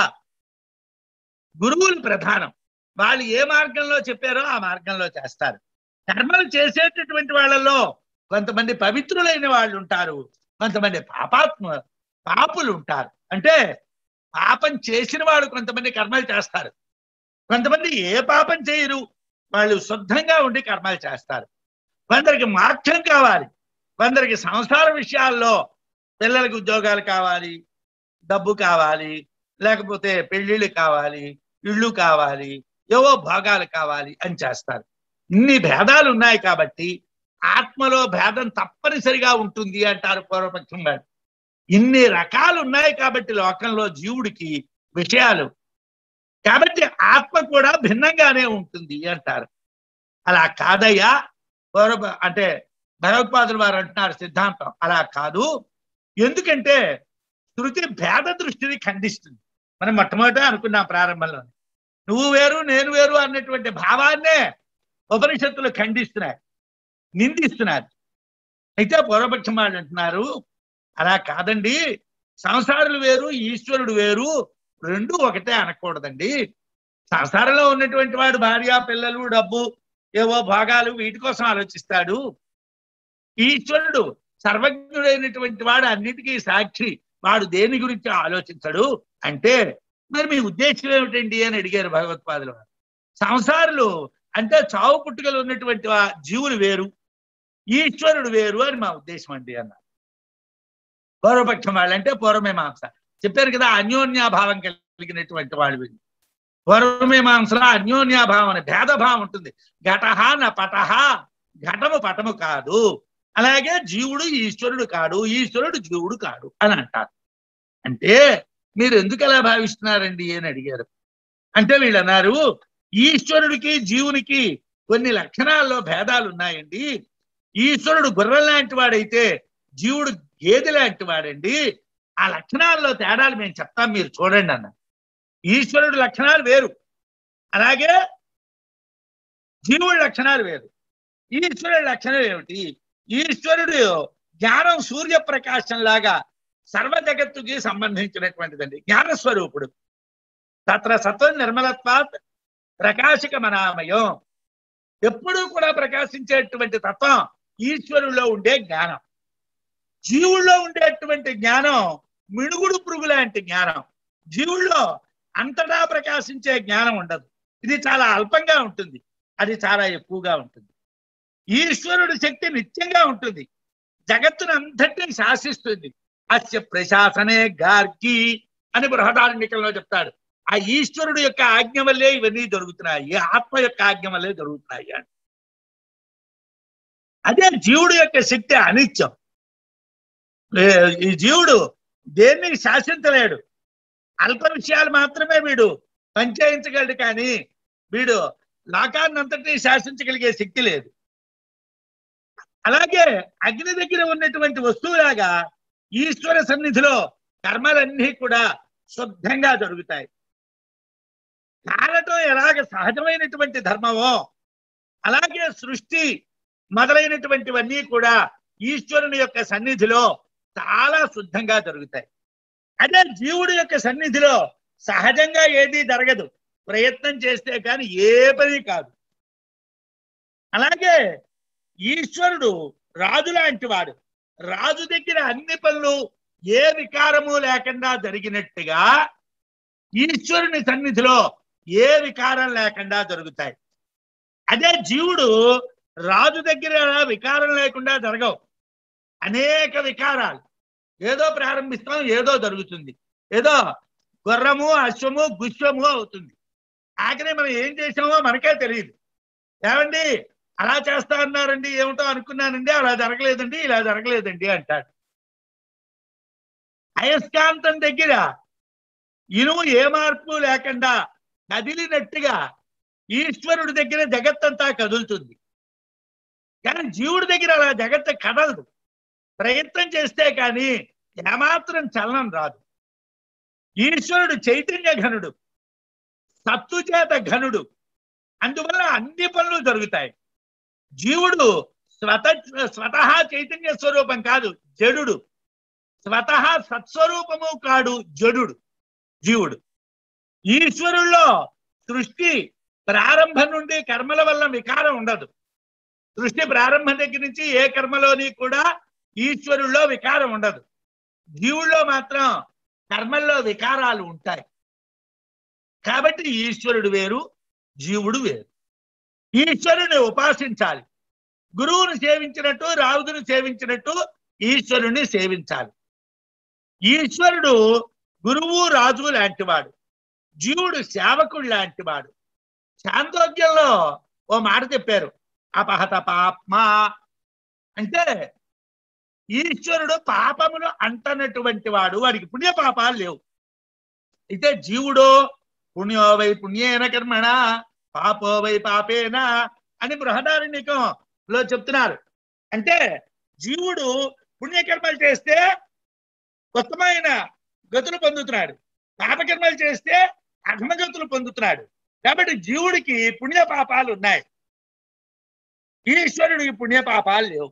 గురువులు ప్రధానం వాళ్ళు ఏ మార్గంలో చెప్పారో ఆ మార్గంలో చేస్తారు కర్మలు చేసేటటువంటి వాళ్ళలో కొంతమంది పవిత్రులైన వాళ్ళు ఉంటారు కొంతమంది పాపాత్మ పాపులు ఉంటారు అంటే పాపం చేసిన వాళ్ళు కొంతమంది కర్మలు చేస్తారు కొంతమంది ఏ పాపం చేయరు వాళ్ళు శుద్ధంగా ఉండి కర్మలు చేస్తారు కొందరికి మార్గం కావాలి కొందరికి సంసార విషయాల్లో పిల్లలకి ఉద్యోగాలు కావాలి డబ్బు కావాలి లేకపోతే పెళ్లిళ్ళు కావాలి ఇళ్ళు కావాలి ఏవో భోగాలు కావాలి అని చేస్తారు ఇన్ని భేదాలు ఉన్నాయి కాబట్టి ఆత్మలో భేదం తప్పనిసరిగా ఉంటుంది అంటారు పూర్వపక్షం గారు ఇన్ని రకాలు ఉన్నాయి కాబట్టి లోకంలో జీవుడికి విషయాలు కాబట్టి ఆత్మ కూడా భిన్నంగానే ఉంటుంది అంటారు అలా కాదయ్యా పూర్వ అంటే భగవత్పాదులు వారు అంటున్నారు సిద్ధాంతం అలా కాదు ఎందుకంటే శృతి భేద దృష్టిని ఖండిస్తుంది మనం మొట్టమొదట అనుకున్నాం ప్రారంభంలో నువ్వు వేరు నేను వేరు అన్నటువంటి భావాన్నే ఉపనిషత్తులు ఖండిస్తున్నాయి నిందిస్తున్నారు అయితే పూర్వపక్షం వాళ్ళు అంటున్నారు అలా కాదండి సంసారులు వేరు ఈశ్వరుడు వేరు రెండు ఒకటే అనకూడదండి సంసారంలో ఉన్నటువంటి వాడు భార్య పిల్లలు డబ్బు ఏవో భాగాలు వీటి కోసం ఆలోచిస్తాడు ఈశ్వరుడు సర్వజ్ఞుడైనటువంటి వాడు అన్నిటికీ సాక్షి వాడు దేని గురించి ఆలోచించడు అంటే మరి మీ ఉద్దేశం ఏమిటండి అని అడిగారు భగవత్పాదులు వారు సంసారులు అంటే చావు పుట్టుకలు ఉన్నటువంటి వా- జీవులు వేరు ఈశ్వరుడు వేరు అని మా ఉద్దేశం అండి అన్నారు పూర్వపక్షం వాళ్ళు అంటే పూర్వమీమాంస చెప్పారు కదా అన్యోన్యాభావం కలిగినటువంటి వాళ్ళు వీళ్ళు పూర్వమీమాంసలో అన్యోన్యాభావం అనే భేదభావం ఉంటుంది ఘటహ నా పటహ ఘటము పటము కాదు అలాగే జీవుడు ఈశ్వరుడు కాడు ఈశ్వరుడు జీవుడు కాడు అని అంటారు అంటే మీరు ఎందుకు అలా భావిస్తున్నారండి అని అడిగారు అంటే వీళ్ళు అన్నారు ఈశ్వరుడికి జీవునికి కొన్ని లక్షణాల్లో భేదాలు ఉన్నాయండి ఈశ్వరుడు గుర్రం లాంటి వాడైతే జీవుడు గేదె లాంటి వాడండి ఆ లక్షణాల్లో తేడాలు మేము చెప్తాం మీరు చూడండి అన్న ఈశ్వరుడు లక్షణాలు వేరు అలాగే జీవుడి లక్షణాలు వేరు ఈశ్వరుడి లక్షణం ఏమిటి ఈశ్వరుడు జ్ఞానం సూర్యప్రకాశం లాగా సర్వ జగత్తుకి సంబంధించినటువంటిదండి జ్ఞాన స్వరూపుడు తత్ర సత్వం నిర్మలత్వాత్ ప్రకాశక మనామయం ఎప్పుడూ కూడా ప్రకాశించేటువంటి తత్వం ఈశ్వరుల్లో ఉండే జ్ఞానం జీవుల్లో ఉండేటువంటి జ్ఞానం మిణుగుడు పురుగు లాంటి జ్ఞానం జీవుల్లో అంతటా ప్రకాశించే జ్ఞానం ఉండదు ఇది చాలా అల్పంగా ఉంటుంది అది చాలా ఎక్కువగా ఉంటుంది ఈశ్వరుడి శక్తి నిత్యంగా ఉంటుంది జగత్తును అంతటినీ శాసిస్తుంది అస్య ప్రశాసనే గార్గి అని బృహదారణ్యకంలో చెప్తాడు ఆ ఈశ్వరుడు యొక్క ఆజ్ఞ వల్లే ఇవన్నీ జరుగుతున్నాయి ఆత్మ యొక్క ఆజ్ఞ వల్లే జరుగుతున్నాయి అని అదే జీవుడు యొక్క శక్తి అనిత్యం ఏ- ఈ జీవుడు దేన్ని శాసించలేడు అల్ప విషయాలు మాత్రమే వీడు పంచాయించగలడు కానీ వీడు లోకాన్నంతటినీ శాసించగలిగే శక్తి లేదు అలాగే అగ్ని దగ్గర ఉన్నటువంటి వస్తువులాగా ఈశ్వర సన్నిధిలో కర్మలన్నీ కూడా శుద్ధంగా జరుగుతాయి కాలటం ఎలాగ సహజమైనటువంటి ధర్మమో అలాగే సృష్టి మొదలైనటువంటివన్నీ కూడా ఈశ్వరుని యొక్క సన్నిధిలో చాలా శుద్ధంగా జరుగుతాయి అదే జీవుడి యొక్క సన్నిధిలో సహజంగా ఏదీ జరగదు ప్రయత్నం చేస్తే కానీ ఏ పని కాదు అలాగే ఈశ్వరుడు రాజు లాంటి వాడు రాజు దగ్గర అన్ని పనులు ఏ వికారము లేకుండా జరిగినట్టుగా ఈశ్వరుని సన్నిధిలో ఏ వికారం లేకుండా జరుగుతాయి అదే జీవుడు రాజు దగ్గర వికారం లేకుండా జరగవు అనేక వికారాలు ఏదో ప్రారంభిస్తాం ఏదో జరుగుతుంది ఏదో గుర్రము అశ్వము గుశ్వము అవుతుంది ఆఖరి మనం ఏం చేసామో మనకే తెలియదు ఏమండి అలా చేస్తా అన్నారండి ఏమిటో అనుకున్నానండి అలా జరగలేదండి ఇలా జరగలేదండి అంటాడు అయస్కాంతం దగ్గర ఇనుము ఏ మార్పు లేకుండా కదిలినట్టుగా ఈశ్వరుడి దగ్గర జగత్తంతా కదులుతుంది కానీ జీవుడి దగ్గర అలా జగత్తు కదలదు ప్రయత్నం చేస్తే కానీ ఏమాత్రం చలనం రాదు ఈశ్వరుడు చైతన్య ఘనుడు సత్తు చేత ఘనుడు అందువల్ల అన్ని పనులు జరుగుతాయి జీవుడు స్వత స్వతహా చైతన్య స్వరూపం కాదు జడుడు స్వతహా సత్స్వరూపము కాడు జడుడు జీవుడు ఈశ్వరుల్లో సృష్టి ప్రారంభం నుండి కర్మల వల్ల వికారం ఉండదు సృష్టి ప్రారంభం దగ్గర నుంచి ఏ కర్మలోని కూడా ఈశ్వరుల్లో వికారం ఉండదు జీవుల్లో మాత్రం కర్మల్లో వికారాలు ఉంటాయి కాబట్టి ఈశ్వరుడు వేరు జీవుడు వేరు ఈశ్వరుని ఉపాసించాలి గురువును సేవించినట్టు రావుదును సేవించినట్టు ఈశ్వరుని సేవించాలి ఈశ్వరుడు గురువు రాజు లాంటివాడు జీవుడు సేవకుడు లాంటివాడు శాంతోగ్యంలో ఓ మాట చెప్పారు అపహత పాప్మా అంటే ఈశ్వరుడు పాపములు అంటనటువంటి వాడు వాడికి పుణ్య పాపాలు లేవు అయితే జీవుడో పుణ్యో వై పుణ్యేన కర్మణ పాపో వై పాపేన అని బృహదారణ్యకంలో చెప్తున్నారు అంటే జీవుడు పుణ్యకర్మలు చేస్తే ఉత్తమైన గతులు పొందుతున్నాడు పాపకర్మలు చేస్తే అధమగతులు పొందుతున్నాడు కాబట్టి జీవుడికి పుణ్య పాపాలు ఉన్నాయి ఈశ్వరుడికి పుణ్య పాపాలు లేవు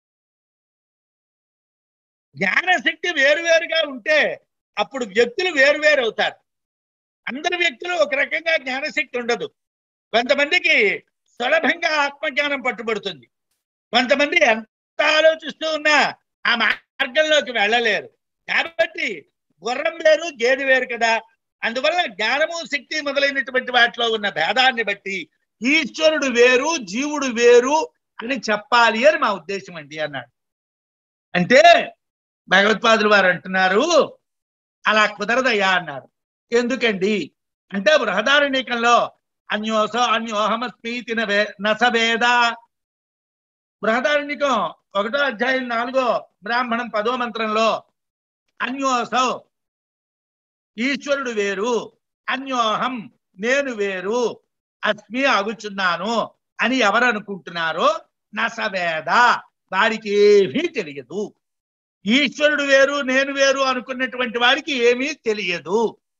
జ్ఞానశక్తి వేరువేరుగా ఉంటే అప్పుడు వ్యక్తులు వేరువేరు అవుతారు అందరి వ్యక్తులు ఒక రకంగా జ్ఞానశక్తి ఉండదు కొంతమందికి సులభంగా ఆత్మజ్ఞానం పట్టుబడుతుంది కొంతమంది ఎంత ఆలోచిస్తూ ఉన్నా ఆ మార్గంలోకి వెళ్ళలేరు కాబట్టి గుర్రం వేరు గేదె వేరు కదా అందువల్ల జ్ఞానము శక్తి మొదలైనటువంటి వాటిలో ఉన్న భేదాన్ని బట్టి ఈశ్వరుడు వేరు జీవుడు వేరు అని చెప్పాలి అని మా ఉద్దేశం అండి అన్నాడు అంటే భగవత్పాదులు వారు అంటున్నారు అలా కుదరదయ్యా అన్నారు ఎందుకండి అంటే బృహదారణ్యకంలో అన్యోసో అన్యోహమస్మీతి నసవేద బృహదారణ్యకం ఒకటో అధ్యాయం నాలుగో బ్రాహ్మణం పదో మంత్రంలో అన్యోసౌ ఈశ్వరుడు వేరు అన్యోహం నేను వేరు అస్మి అగుచున్నాను అని ఎవరు అనుకుంటున్నారో నసవేద వారికి ఏమీ తెలియదు ఈశ్వరుడు వేరు నేను వేరు అనుకున్నటువంటి వారికి ఏమీ తెలియదు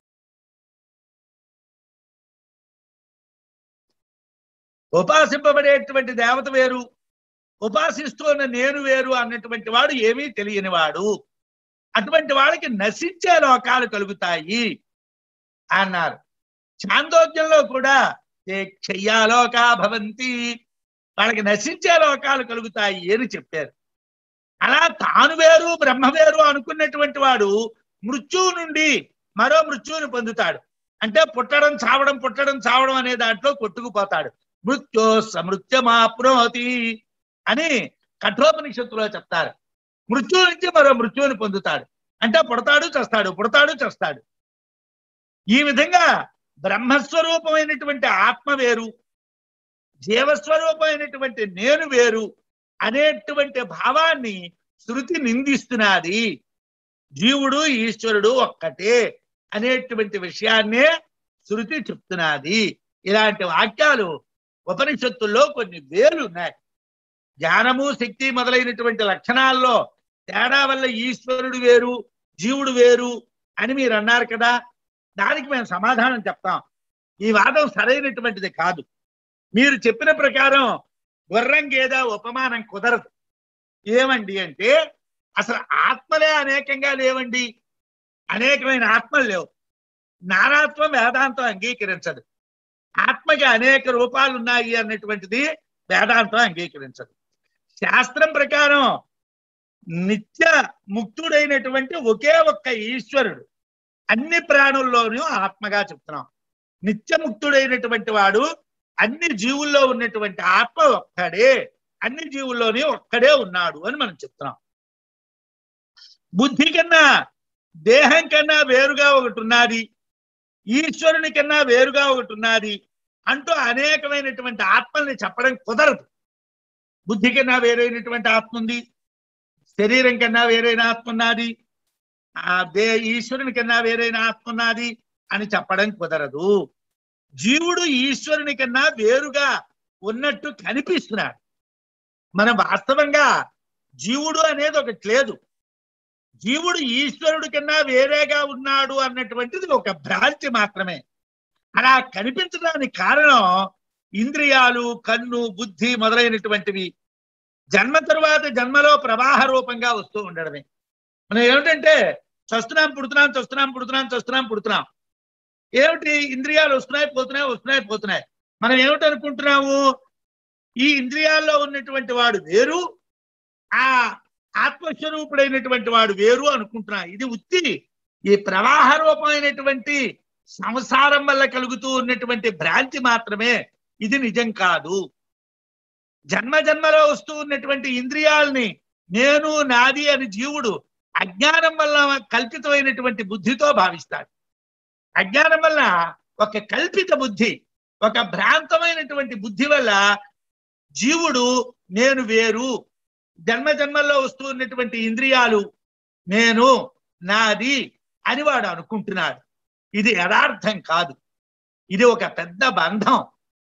ఉపాసింపబడేటువంటి దేవత వేరు ఉపాసిస్తున్న నేను వేరు అన్నటువంటి వాడు ఏమీ తెలియని వాడు అటువంటి వాళ్ళకి నశించే లోకాలు కలుగుతాయి అన్నారు చాందోగ్యంలో కూడా ఏ క్షయ్యాలోకా భవంతి వాళ్ళకి నశించే లోకాలు కలుగుతాయి అని చెప్పారు అలా తాను వేరు బ్రహ్మ వేరు అనుకున్నటువంటి వాడు మృత్యువు నుండి మరో మృత్యువుని పొందుతాడు అంటే పుట్టడం చావడం పుట్టడం చావడం అనే దాంట్లో కొట్టుకుపోతాడు మృత్యో సమృత్యమాప్నోతి అని కఠోపనిషత్తులో చెప్తారు మృత్యువు నుంచి మరో మృత్యువుని పొందుతాడు అంటే పుడతాడు చస్తాడు పుడతాడు చస్తాడు ఈ విధంగా బ్రహ్మస్వరూపమైనటువంటి ఆత్మ వేరు జీవస్వరూపమైనటువంటి నేను వేరు అనేటువంటి భావాన్ని శృతి నిందిస్తున్నది జీవుడు ఈశ్వరుడు ఒక్కటే అనేటువంటి విషయాన్నే శృతి చెప్తున్నది ఇలాంటి వాక్యాలు ఉపనిషత్తుల్లో కొన్ని వేలు ఉన్నాయి జ్ఞానము శక్తి మొదలైనటువంటి లక్షణాల్లో తేడా వల్ల ఈశ్వరుడు వేరు జీవుడు వేరు అని మీరు అన్నారు కదా దానికి మేము సమాధానం చెప్తాం ఈ వాదం సరైనటువంటిది కాదు మీరు చెప్పిన ప్రకారం గుర్రం గేద ఉపమానం కుదరదు ఏమండి అంటే అసలు ఆత్మలే అనేకంగా లేవండి అనేకమైన ఆత్మలు లేవు నానాత్వం వేదాంతం అంగీకరించదు ఆత్మకి అనేక రూపాలు ఉన్నాయి అన్నటువంటిది వేదాంతం అంగీకరించదు శాస్త్రం ప్రకారం నిత్య ముక్తుడైనటువంటి ఒకే ఒక్క ఈశ్వరుడు అన్ని ప్రాణుల్లోనూ ఆత్మగా చెప్తున్నాం నిత్య ముక్తుడైనటువంటి వాడు అన్ని జీవుల్లో ఉన్నటువంటి ఆత్మ ఒక్కడే అన్ని జీవుల్లోనే ఒక్కడే ఉన్నాడు అని మనం చెప్తున్నాం బుద్ధి కన్నా దేహం కన్నా వేరుగా ఒకటి ఉన్నది ఈశ్వరుని కన్నా వేరుగా ఒకటి ఉన్నది అంటూ అనేకమైనటువంటి ఆత్మల్ని చెప్పడం కుదరదు బుద్ధి కన్నా వేరైనటువంటి ఆత్మ ఉంది శరీరం కన్నా వేరైన ఆత్మ ఉన్నది ఆ దే ఈశ్వరుని కన్నా వేరైన ఆత్మ ఉన్నది అని చెప్పడం కుదరదు జీవుడు ఈశ్వరుని కన్నా వేరుగా ఉన్నట్టు కనిపిస్తున్నాడు మన వాస్తవంగా జీవుడు అనేది ఒకటి లేదు జీవుడు ఈశ్వరుడి కన్నా వేరేగా ఉన్నాడు అన్నటువంటిది ఒక భ్రాంతి మాత్రమే అలా కనిపించడానికి కారణం ఇంద్రియాలు కన్ను బుద్ధి మొదలైనటువంటివి జన్మ తరువాత జన్మలో ప్రవాహ రూపంగా వస్తూ ఉండడమే మనం ఏమిటంటే చస్తున్నాం పుడుతున్నాం చస్తున్నాం పుడుతున్నాం చస్తున్నాం పుడుతున్నాం ఏమిటి ఇంద్రియాలు వస్తున్నాయి పోతున్నాయి వస్తున్నాయి పోతున్నాయి మనం ఏమిటి అనుకుంటున్నాము ఈ ఇంద్రియాల్లో ఉన్నటువంటి వాడు వేరు ఆ ఆత్మస్వరూపుడైనటువంటి వాడు వేరు అనుకుంటున్నా ఇది ఉత్తి ఈ ప్రవాహ రూపమైనటువంటి సంసారం వల్ల కలుగుతూ ఉన్నటువంటి భ్రాంతి మాత్రమే ఇది నిజం కాదు జన్మ జన్మలో వస్తూ ఉన్నటువంటి ఇంద్రియాల్ని నేను నాది అని జీవుడు అజ్ఞానం వల్ల కల్పితమైనటువంటి బుద్ధితో భావిస్తాడు అజ్ఞానం వల్ల ఒక కల్పిత బుద్ధి ఒక భ్రాంతమైనటువంటి బుద్ధి వల్ల జీవుడు నేను వేరు జన్మ జన్మల్లో వస్తూ ఉన్నటువంటి ఇంద్రియాలు నేను నాది అని వాడు అనుకుంటున్నాడు ఇది యథార్థం కాదు ఇది ఒక పెద్ద బంధం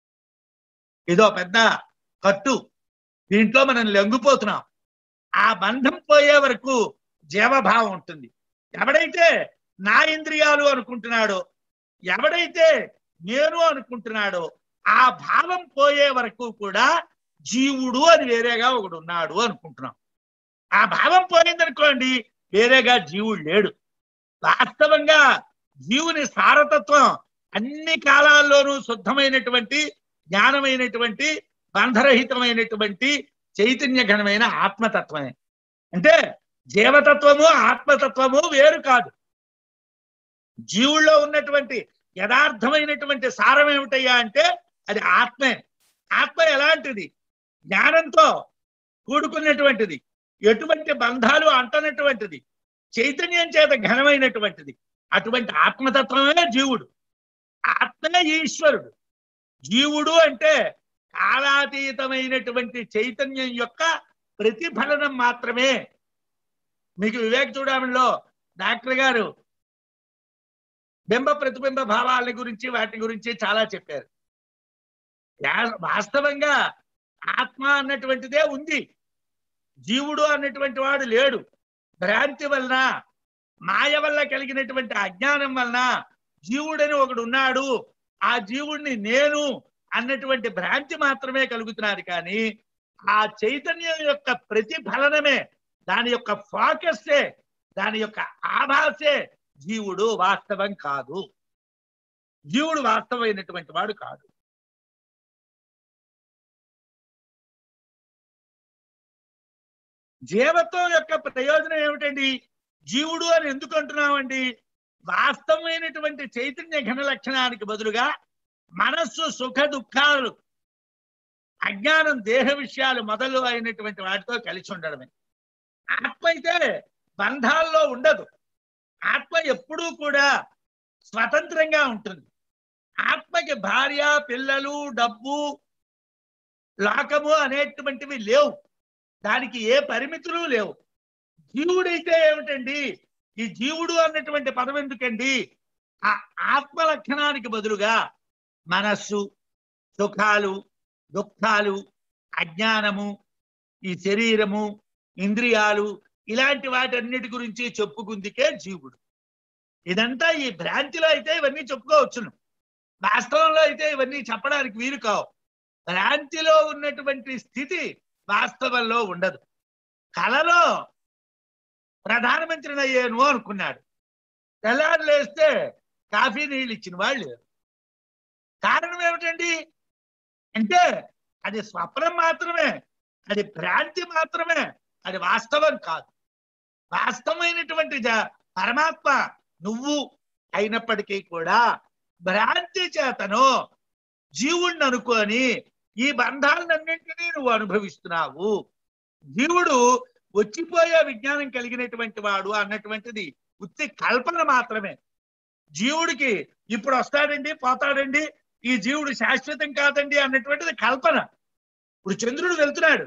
ఇదో పెద్ద కట్టు దీంట్లో మనం లొంగిపోతున్నాం ఆ బంధం పోయే వరకు జీవభావం ఉంటుంది ఎవడైతే నా ఇంద్రియాలు అనుకుంటున్నాడో ఎవడైతే నేను అనుకుంటున్నాడో ఆ భావం పోయే వరకు కూడా జీవుడు అని వేరేగా ఒకడు ఉన్నాడు అనుకుంటున్నాం ఆ భావం పోయిందనుకోండి వేరేగా జీవుడు లేడు వాస్తవంగా జీవుని సారతత్వం అన్ని కాలాల్లోనూ శుద్ధమైనటువంటి జ్ఞానమైనటువంటి బంధరహితమైనటువంటి చైతన్య ఘనమైన ఆత్మతత్వమే అంటే జీవతత్వము ఆత్మతత్వము వేరు కాదు జీవుల్లో ఉన్నటువంటి యథార్థమైనటువంటి సారం ఏమిటయ్యా అంటే అది ఆత్మే ఆత్మ ఎలాంటిది జ్ఞానంతో కూడుకున్నటువంటిది ఎటువంటి బంధాలు అంటనటువంటిది చైతన్యం చేత ఘనమైనటువంటిది అటువంటి ఆత్మతత్వమే జీవుడు ఆత్మే ఈశ్వరుడు జీవుడు అంటే కాలాతీతమైనటువంటి చైతన్యం యొక్క ప్రతిఫలనం మాత్రమే మీకు వివేక్ చూడడంలో డాక్టర్ గారు బింబ ప్రతిబింబ భావాల గురించి వాటి గురించి చాలా చెప్పారు యా- వాస్తవంగా ఆత్మ అన్నటువంటిదే ఉంది జీవుడు అన్నటువంటి వాడు లేడు భ్రాంతి వలన మాయ వల్ల కలిగినటువంటి అజ్ఞానం వలన జీవుడని ఒకడు ఉన్నాడు ఆ జీవుడిని నేను అన్నటువంటి భ్రాంతి మాత్రమే కలుగుతున్నారు కానీ ఆ చైతన్యం యొక్క ప్రతిఫలనమే దాని యొక్క ఫోకస్సే దాని యొక్క ఆభాసే జీవుడు వాస్తవం కాదు జీవుడు వాస్తవమైనటువంటి వాడు కాదు జీవత్వం యొక్క ప్రయోజనం ఏమిటండి జీవుడు అని ఎందుకు అంటున్నామండి వాస్తవమైనటువంటి చైతన్య ఘన లక్షణానికి బదులుగా మనస్సు సుఖ దుఃఖాలు అజ్ఞానం దేహ విషయాలు మొదలు అయినటువంటి వాటితో కలిసి ఉండడమే ఆత్మ అయితే బంధాల్లో ఉండదు ఆత్మ ఎప్పుడూ కూడా స్వతంత్రంగా ఉంటుంది ఆత్మకి భార్య పిల్లలు డబ్బు లోకము అనేటువంటివి లేవు దానికి ఏ పరిమితులు లేవు జీవుడైతే ఏమిటండి ఈ జీవుడు అన్నటువంటి పదం ఎందుకండి ఆ ఆత్మ లక్షణానికి బదులుగా మనస్సు సుఖాలు దుఃఖాలు అజ్ఞానము ఈ శరీరము ఇంద్రియాలు ఇలాంటి వాటన్నిటి గురించి చెప్పుకుందికే జీవుడు ఇదంతా ఈ భ్రాంతిలో అయితే ఇవన్నీ చెప్పుకోవచ్చును వాస్తవంలో అయితే ఇవన్నీ చెప్పడానికి వీలు కావు భ్రాంతిలో ఉన్నటువంటి స్థితి వాస్తవంలో ఉండదు కలలో ప్రధానమంత్రిని అయ్యాను అనుకున్నాడు తెల్లారు లేస్తే కాఫీ నీళ్ళు ఇచ్చిన వాళ్ళు లేరు. కారణం ఏమిటండి అంటే అది స్వప్నం మాత్రమే అది భ్రాంతి మాత్రమే అది వాస్తవం కాదు వాస్తవమైనటువంటి జ- పరమాత్మ నువ్వు అయినప్పటికీ కూడా భ్రాంతి చేతను జీవుణ్ణి అనుకొని ఈ బంధాలన్నింటినీ నువ్వు అనుభవిస్తున్నావు జీవుడు వచ్చిపోయే విజ్ఞానం కలిగినటువంటి వాడు అన్నటువంటిది ఉత్తి కల్పన మాత్రమే జీవుడికి ఇప్పుడు వస్తాడండి పోతాడండి ఈ జీవుడు శాశ్వతం కాదండి అన్నటువంటిది కల్పన ఇప్పుడు చంద్రుడు వెళ్తున్నాడు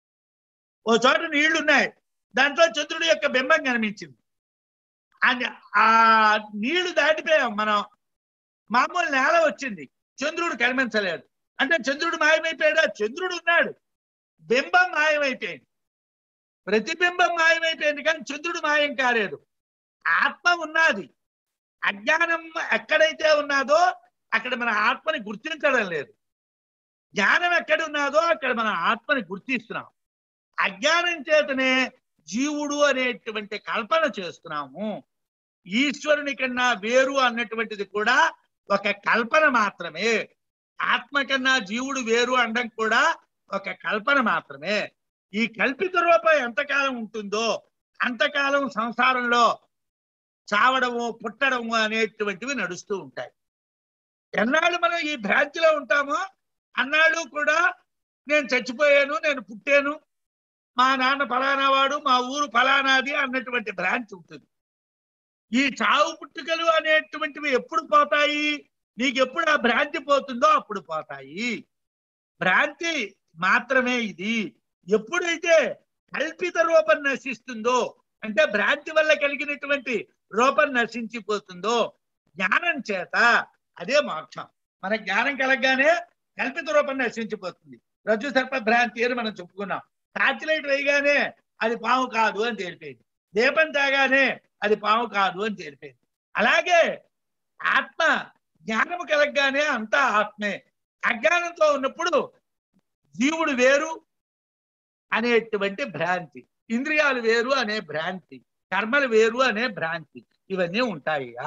ఓ చోట నీళ్లు ఉన్నాయి దాంట్లో చంద్రుడి యొక్క బింబం కనిపించింది ఆ- ఆ నీళ్లు దాటిపోయాం మనం మామూలు నేల వచ్చింది చంద్రుడు కనిపించలేదు అంటే చంద్రుడు మాయమైపోయాడా చంద్రుడు ఉన్నాడు బింబం మాయమైపోయింది ప్రతిబింబం మాయమైపోయింది కానీ చంద్రుడు మాయం కాలేదు ఆత్మ ఉన్నది అజ్ఞానం ఎక్కడైతే ఉన్నదో అక్కడ మన ఆత్మని గుర్తించడం లేదు జ్ఞానం ఎక్కడ ఉన్నదో అక్కడ మన ఆత్మని గుర్తిస్తున్నాం అజ్ఞానం చేతనే జీవుడు అనేటువంటి కల్పన చేస్తున్నాము ఈశ్వరుని కన్నా వేరు అన్నటువంటిది కూడా ఒక కల్పన మాత్రమే ఆత్మ కన్నా జీవుడు వేరు అనడం కూడా ఒక కల్పన మాత్రమే ఈ కల్పిత రూపం ఎంతకాలం ఉంటుందో అంతకాలం సంసారంలో చావడము పుట్టడము అనేటువంటివి నడుస్తూ ఉంటాయి ఎన్నాళ్ళు మనం ఈ భ్రాంతిలో ఉంటామో అన్నాళ్ళు కూడా నేను చచ్చిపోయాను నేను పుట్టాను మా నాన్న ఫలానా వాడు మా ఊరు ఫలానాది అన్నటువంటి భ్రాంతి ఉంటుంది ఈ చావు పుట్టుకలు అనేటువంటివి ఎప్పుడు పోతాయి నీకు ఎప్పుడు ఆ భ్రాంతి పోతుందో అప్పుడు పోతాయి భ్రాంతి మాత్రమే ఇది ఎప్పుడైతే కల్పిత రూపం నశిస్తుందో అంటే భ్రాంతి వల్ల కలిగినటువంటి రూపం నశించిపోతుందో జ్ఞానం చేత అదే మోక్షం మన జ్ఞానం కలగగానే కల్పిత రూపం నశించిపోతుంది రజ్జు సర్ప భ్రాంతి అని మనం చెప్పుకున్నాం టార్చ్ లైట్ వేయగానే అది పాము కాదు అని తెలిపేది దీపం తాగానే అది పాము కాదు అని తెలిపేది అలాగే ఆత్మ జ్ఞానము కలగగానే అంతా ఆత్మే అజ్ఞానంతో ఉన్నప్పుడు జీవుడు వేరు అనేటువంటి భ్రాంతి ఇంద్రియాలు వేరు అనే భ్రాంతి కర్మలు వేరు అనే భ్రాంతి ఇవన్నీ ఉంటాయియా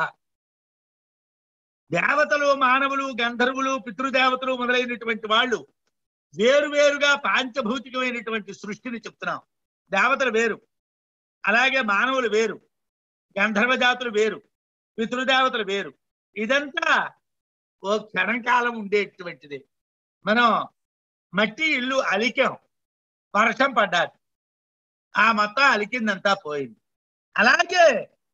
దేవతలు మానవులు గంధర్వులు పితృదేవతలు మొదలైనటువంటి వాళ్ళు వేరు వేరుగా పాంచభౌతికమైనటువంటి సృష్టిని చెప్తున్నాం దేవతలు వేరు అలాగే మానవులు వేరు గంధర్వ జాతులు వేరు పితృదేవతలు వేరు ఇదంతా ఓ క్షణకాలం ఉండేటువంటిది మనం మట్టి ఇల్లు అలికాం వర్షం పడ్డాది ఆ మొత్తం అలికిందంతా పోయింది అలాగే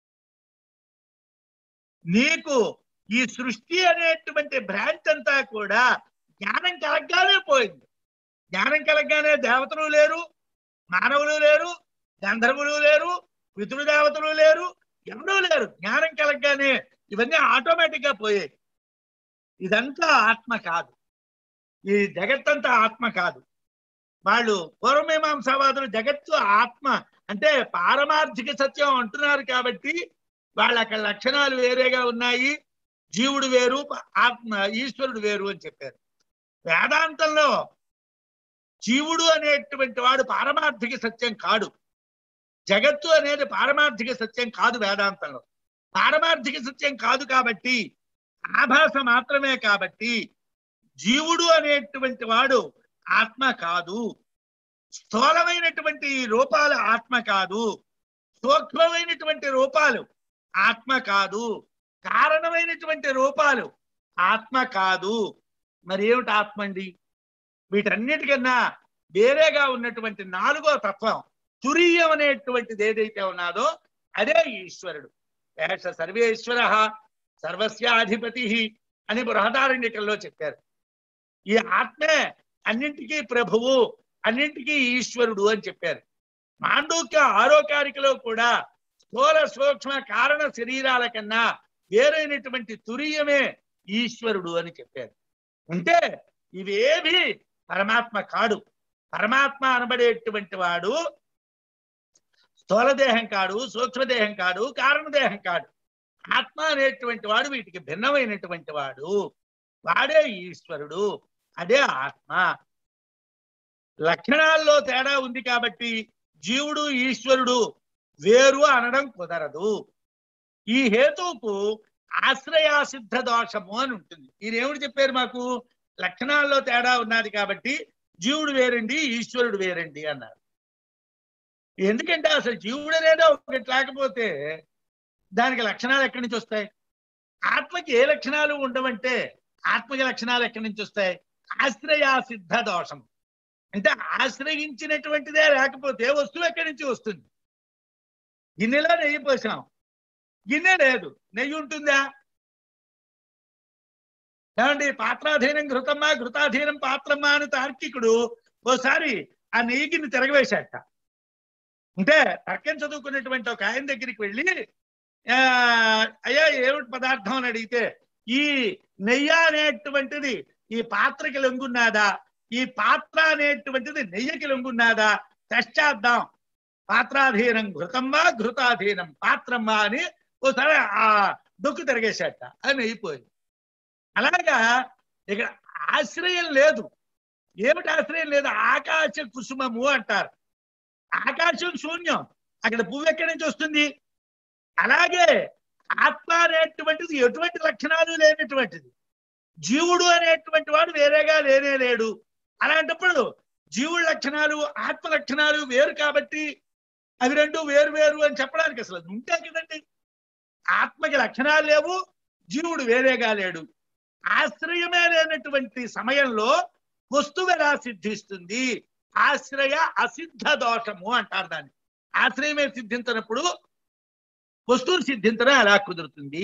నీకు ఈ సృష్టి అనేటువంటి భ్రాంతి అంతా కూడా జ్ఞానం కలగగానే పోయింది జ్ఞానం కలగగానే దేవతలు లేరు మానవులు లేరు గంధర్వులు లేరు పితృదేవతలు లేరు ఎవరూ లేరు జ్ఞానం కలగగానే ఇవన్నీ ఆటోమేటిక్ గా పోయాయి ఇదంతా ఆత్మ కాదు ఈ జగత్తంతా ఆత్మ కాదు వాళ్ళు పూర్వమీమాంసావాదులు జగత్తు ఆత్మ అంటే పారమార్థిక సత్యం అంటున్నారు కాబట్టి వాళ్ళ అక్కడ లక్షణాలు వేరేగా ఉన్నాయి జీవుడు వేరు ఆత్మ ఈశ్వరుడు వేరు అని చెప్పారు వేదాంతంలో జీవుడు అనేటువంటి వాడు పారమార్థిక సత్యం కాడు జగత్తు అనేది పారమార్థిక సత్యం కాదు వేదాంతంలో పారమార్థిక సత్యం కాదు కాబట్టి ఆభాస మాత్రమే కాబట్టి జీవుడు అనేటువంటి వాడు ఆత్మ కాదు స్థూలమైనటువంటి రూపాలు ఆత్మ కాదు సూక్ష్మమైనటువంటి రూపాలు ఆత్మ కాదు కారణమైనటువంటి రూపాలు ఆత్మ కాదు మరి ఏమిటి ఆత్మ అండి వీటన్నిటికన్నా వేరేగా ఉన్నటువంటి నాలుగో తత్వం తురీయం అనేటువంటిది ఏదైతే ఉన్నదో అదే ఈశ్వరుడు ఏష సర్వేశ్వర సర్వస్యాధిపతి అని బృహదారణ్యకంలో చెప్పారు ఈ ఆత్మే అన్నింటికీ ప్రభువు అన్నింటికీ ఈశ్వరుడు అని చెప్పారు మాండూక్య ఆరోకారికలో కూడా స్థూల సూక్ష్మ కారణ శరీరాల కన్నా వేరైనటువంటి తురియమే ఈశ్వరుడు అని చెప్పారు అంటే ఇవేవి పరమాత్మ కాడు పరమాత్మ అనబడేటువంటి వాడు స్థూలదేహం కాడు సూక్ష్మదేహం కాడు కారణదేహం కాడు ఆత్మ అనేటువంటి వాడు వీటికి భిన్నమైనటువంటి వాడు వాడే ఈశ్వరుడు అదే ఆత్మ లక్షణాల్లో తేడా ఉంది కాబట్టి జీవుడు ఈశ్వరుడు వేరు అనడం కుదరదు ఈ హేతువుకు ఆశ్రయాసిద్ధ దోషము అని ఉంటుంది ఈయనేమిటి చెప్పారు మాకు లక్షణాల్లో తేడా ఉన్నది కాబట్టి జీవుడు వేరండి ఈశ్వరుడు వేరండి అన్నారు ఎందుకంటే అసలు జీవుడు అనేది ఒకటి లేకపోతే దానికి లక్షణాలు ఎక్కడి నుంచి వస్తాయి ఆత్మకి ఏ లక్షణాలు ఉండవంటే ఆత్మకి లక్షణాలు ఎక్కడి నుంచి వస్తాయి ఆశ్రయాసిద్ధ దోషం అంటే ఆశ్రయించినటువంటిదే లేకపోతే వస్తువు ఎక్కడి నుంచి వస్తుంది గిన్నెలో నెయ్యి పోసాం గిన్నె లేదు నెయ్యి ఉంటుందా ఏమండి పాత్రాధీనం ఘృతమ్మా ఘృతాధీనం పాత్రమ్మా అని తార్కికుడు ఓసారి ఆ నెయ్యి గిన్నె తిరగవేశాట అంటే తర్కం చదువుకున్నటువంటి ఒక ఆయన దగ్గరికి వెళ్ళి ఆ అయ్యా ఏమిటి పదార్థం అని అడిగితే ఈ నెయ్యి అనేటువంటిది ఈ పాత్రకి లొంగున్నాదా ఈ పాత్ర అనేటువంటిది నెయ్యకి లొంగున్నాదా టెస్ట్ చేద్దాం పాత్రాధీనం ఘృతమ్మా ఘృతాధీనం పాత్రమ్మా అని ఓసారి ఆ డొక్కు తిరగేసేట అని అయిపోయింది అలాగా ఇక్కడ ఆశ్రయం లేదు ఏమిటి ఆశ్రయం లేదు ఆకాశ కుసుమము అంటారు ఆకాశం శూన్యం అక్కడ పువ్వు ఎక్కడి నుంచి వస్తుంది అలాగే ఆత్మ అనేటువంటిది ఎటువంటి లక్షణాలు లేనటువంటిది జీవుడు అనేటువంటి వాడు వేరేగా లేనే లేడు అలాంటప్పుడు జీవుడి లక్షణాలు ఆత్మ లక్షణాలు వేరు కాబట్టి అవి రెండు వేరు వేరు అని చెప్పడానికి అసలు అది ఉంటే కదండి ఆత్మకి లక్షణాలు లేవు జీవుడు వేరేగా లేడు ఆశ్రయమే లేనటువంటి సమయంలో వస్తువు ఎలా సిద్ధిస్తుంది ఆశ్రయ అసిద్ధ దోషము అంటారు దాన్ని ఆశ్రయమే సిద్ధించినప్పుడు వస్తువు సిద్ధించడం ఎలా కుదురుతుంది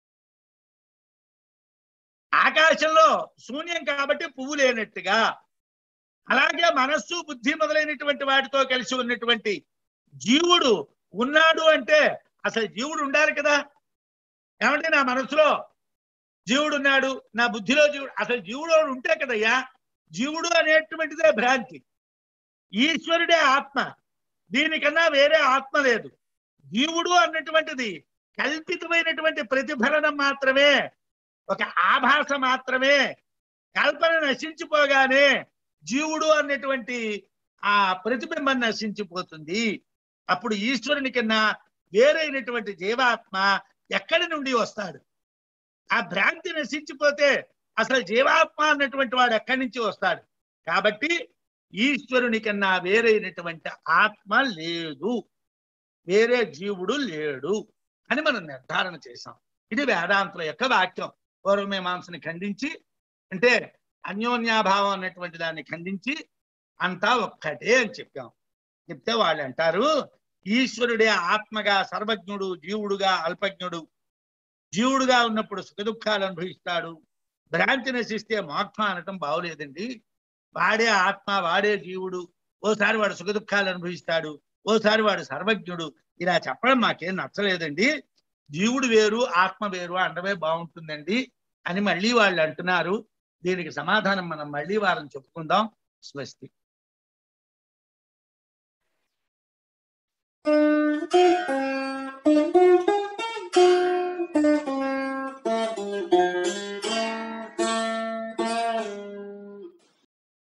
ఆకాశంలో శూన్యం కాబట్టి పువ్వు లేనట్టుగా అలాగే మనస్సు బుద్ధి మొదలైనటువంటి వాటితో కలిసి ఉన్నటువంటి జీవుడు ఉన్నాడు అంటే అసలు జీవుడు ఉండాలి కదా ఏమంటే నా మనసులో జీవుడు ఉన్నాడు నా బుద్ధిలో జీవుడు అసలు జీవుడు ఉంటే కదయ్యా జీవుడు అనేటువంటిదే భ్రాంతి ఈశ్వరుడే ఆత్మ దీనికన్నా వేరే ఆత్మ లేదు జీవుడు అన్నటువంటిది కల్పితమైనటువంటి ప్రతిఫలనం మాత్రమే ఒక ఆభాస మాత్రమే కల్పన నశించిపోగానే జీవుడు అన్నటువంటి ఆ ప్రతిబింబం నశించిపోతుంది అప్పుడు ఈశ్వరుని కన్నా వేరైనటువంటి జీవాత్మ ఎక్కడి నుండి వస్తాడు ఆ భ్రాంతి నశించిపోతే అసలు జీవాత్మ అన్నటువంటి వాడు ఎక్కడి నుంచి వస్తాడు కాబట్టి ఈశ్వరుని కన్నా వేరైనటువంటి ఆత్మ లేదు వేరే జీవుడు లేడు అని మనం నిర్ధారణ చేశాం ఇది వేదాంతుల యొక్క వాక్యం పూర్వమీమాంసని ఖండించి అంటే అన్యోన్యాభావం అన్నటువంటి దాన్ని ఖండించి అంతా ఒక్కటే అని చెప్పాం చెప్తే వాళ్ళు అంటారు ఈశ్వరుడే ఆత్మగా సర్వజ్ఞుడు జీవుడుగా అల్పజ్ఞుడు జీవుడుగా ఉన్నప్పుడు సుఖదుఖాలు అనుభవిస్తాడు భ్రాంతి నశిస్తే మోక్షం అనటం బాగోలేదండి వాడే ఆత్మ వాడే జీవుడు ఓసారి వాడు సుఖదుఖాలు అనుభవిస్తాడు ఓసారి వాడు సర్వజ్ఞుడు ఇలా చెప్పడం మాకేం నచ్చలేదండి జీవుడు వేరు ఆత్మ వేరు అండమే బాగుంటుందండి అని మళ్ళీ వాళ్ళు అంటున్నారు దీనికి సమాధానం మనం మళ్ళీ వారం చెప్పుకుందాం స్వస్తి Thank you.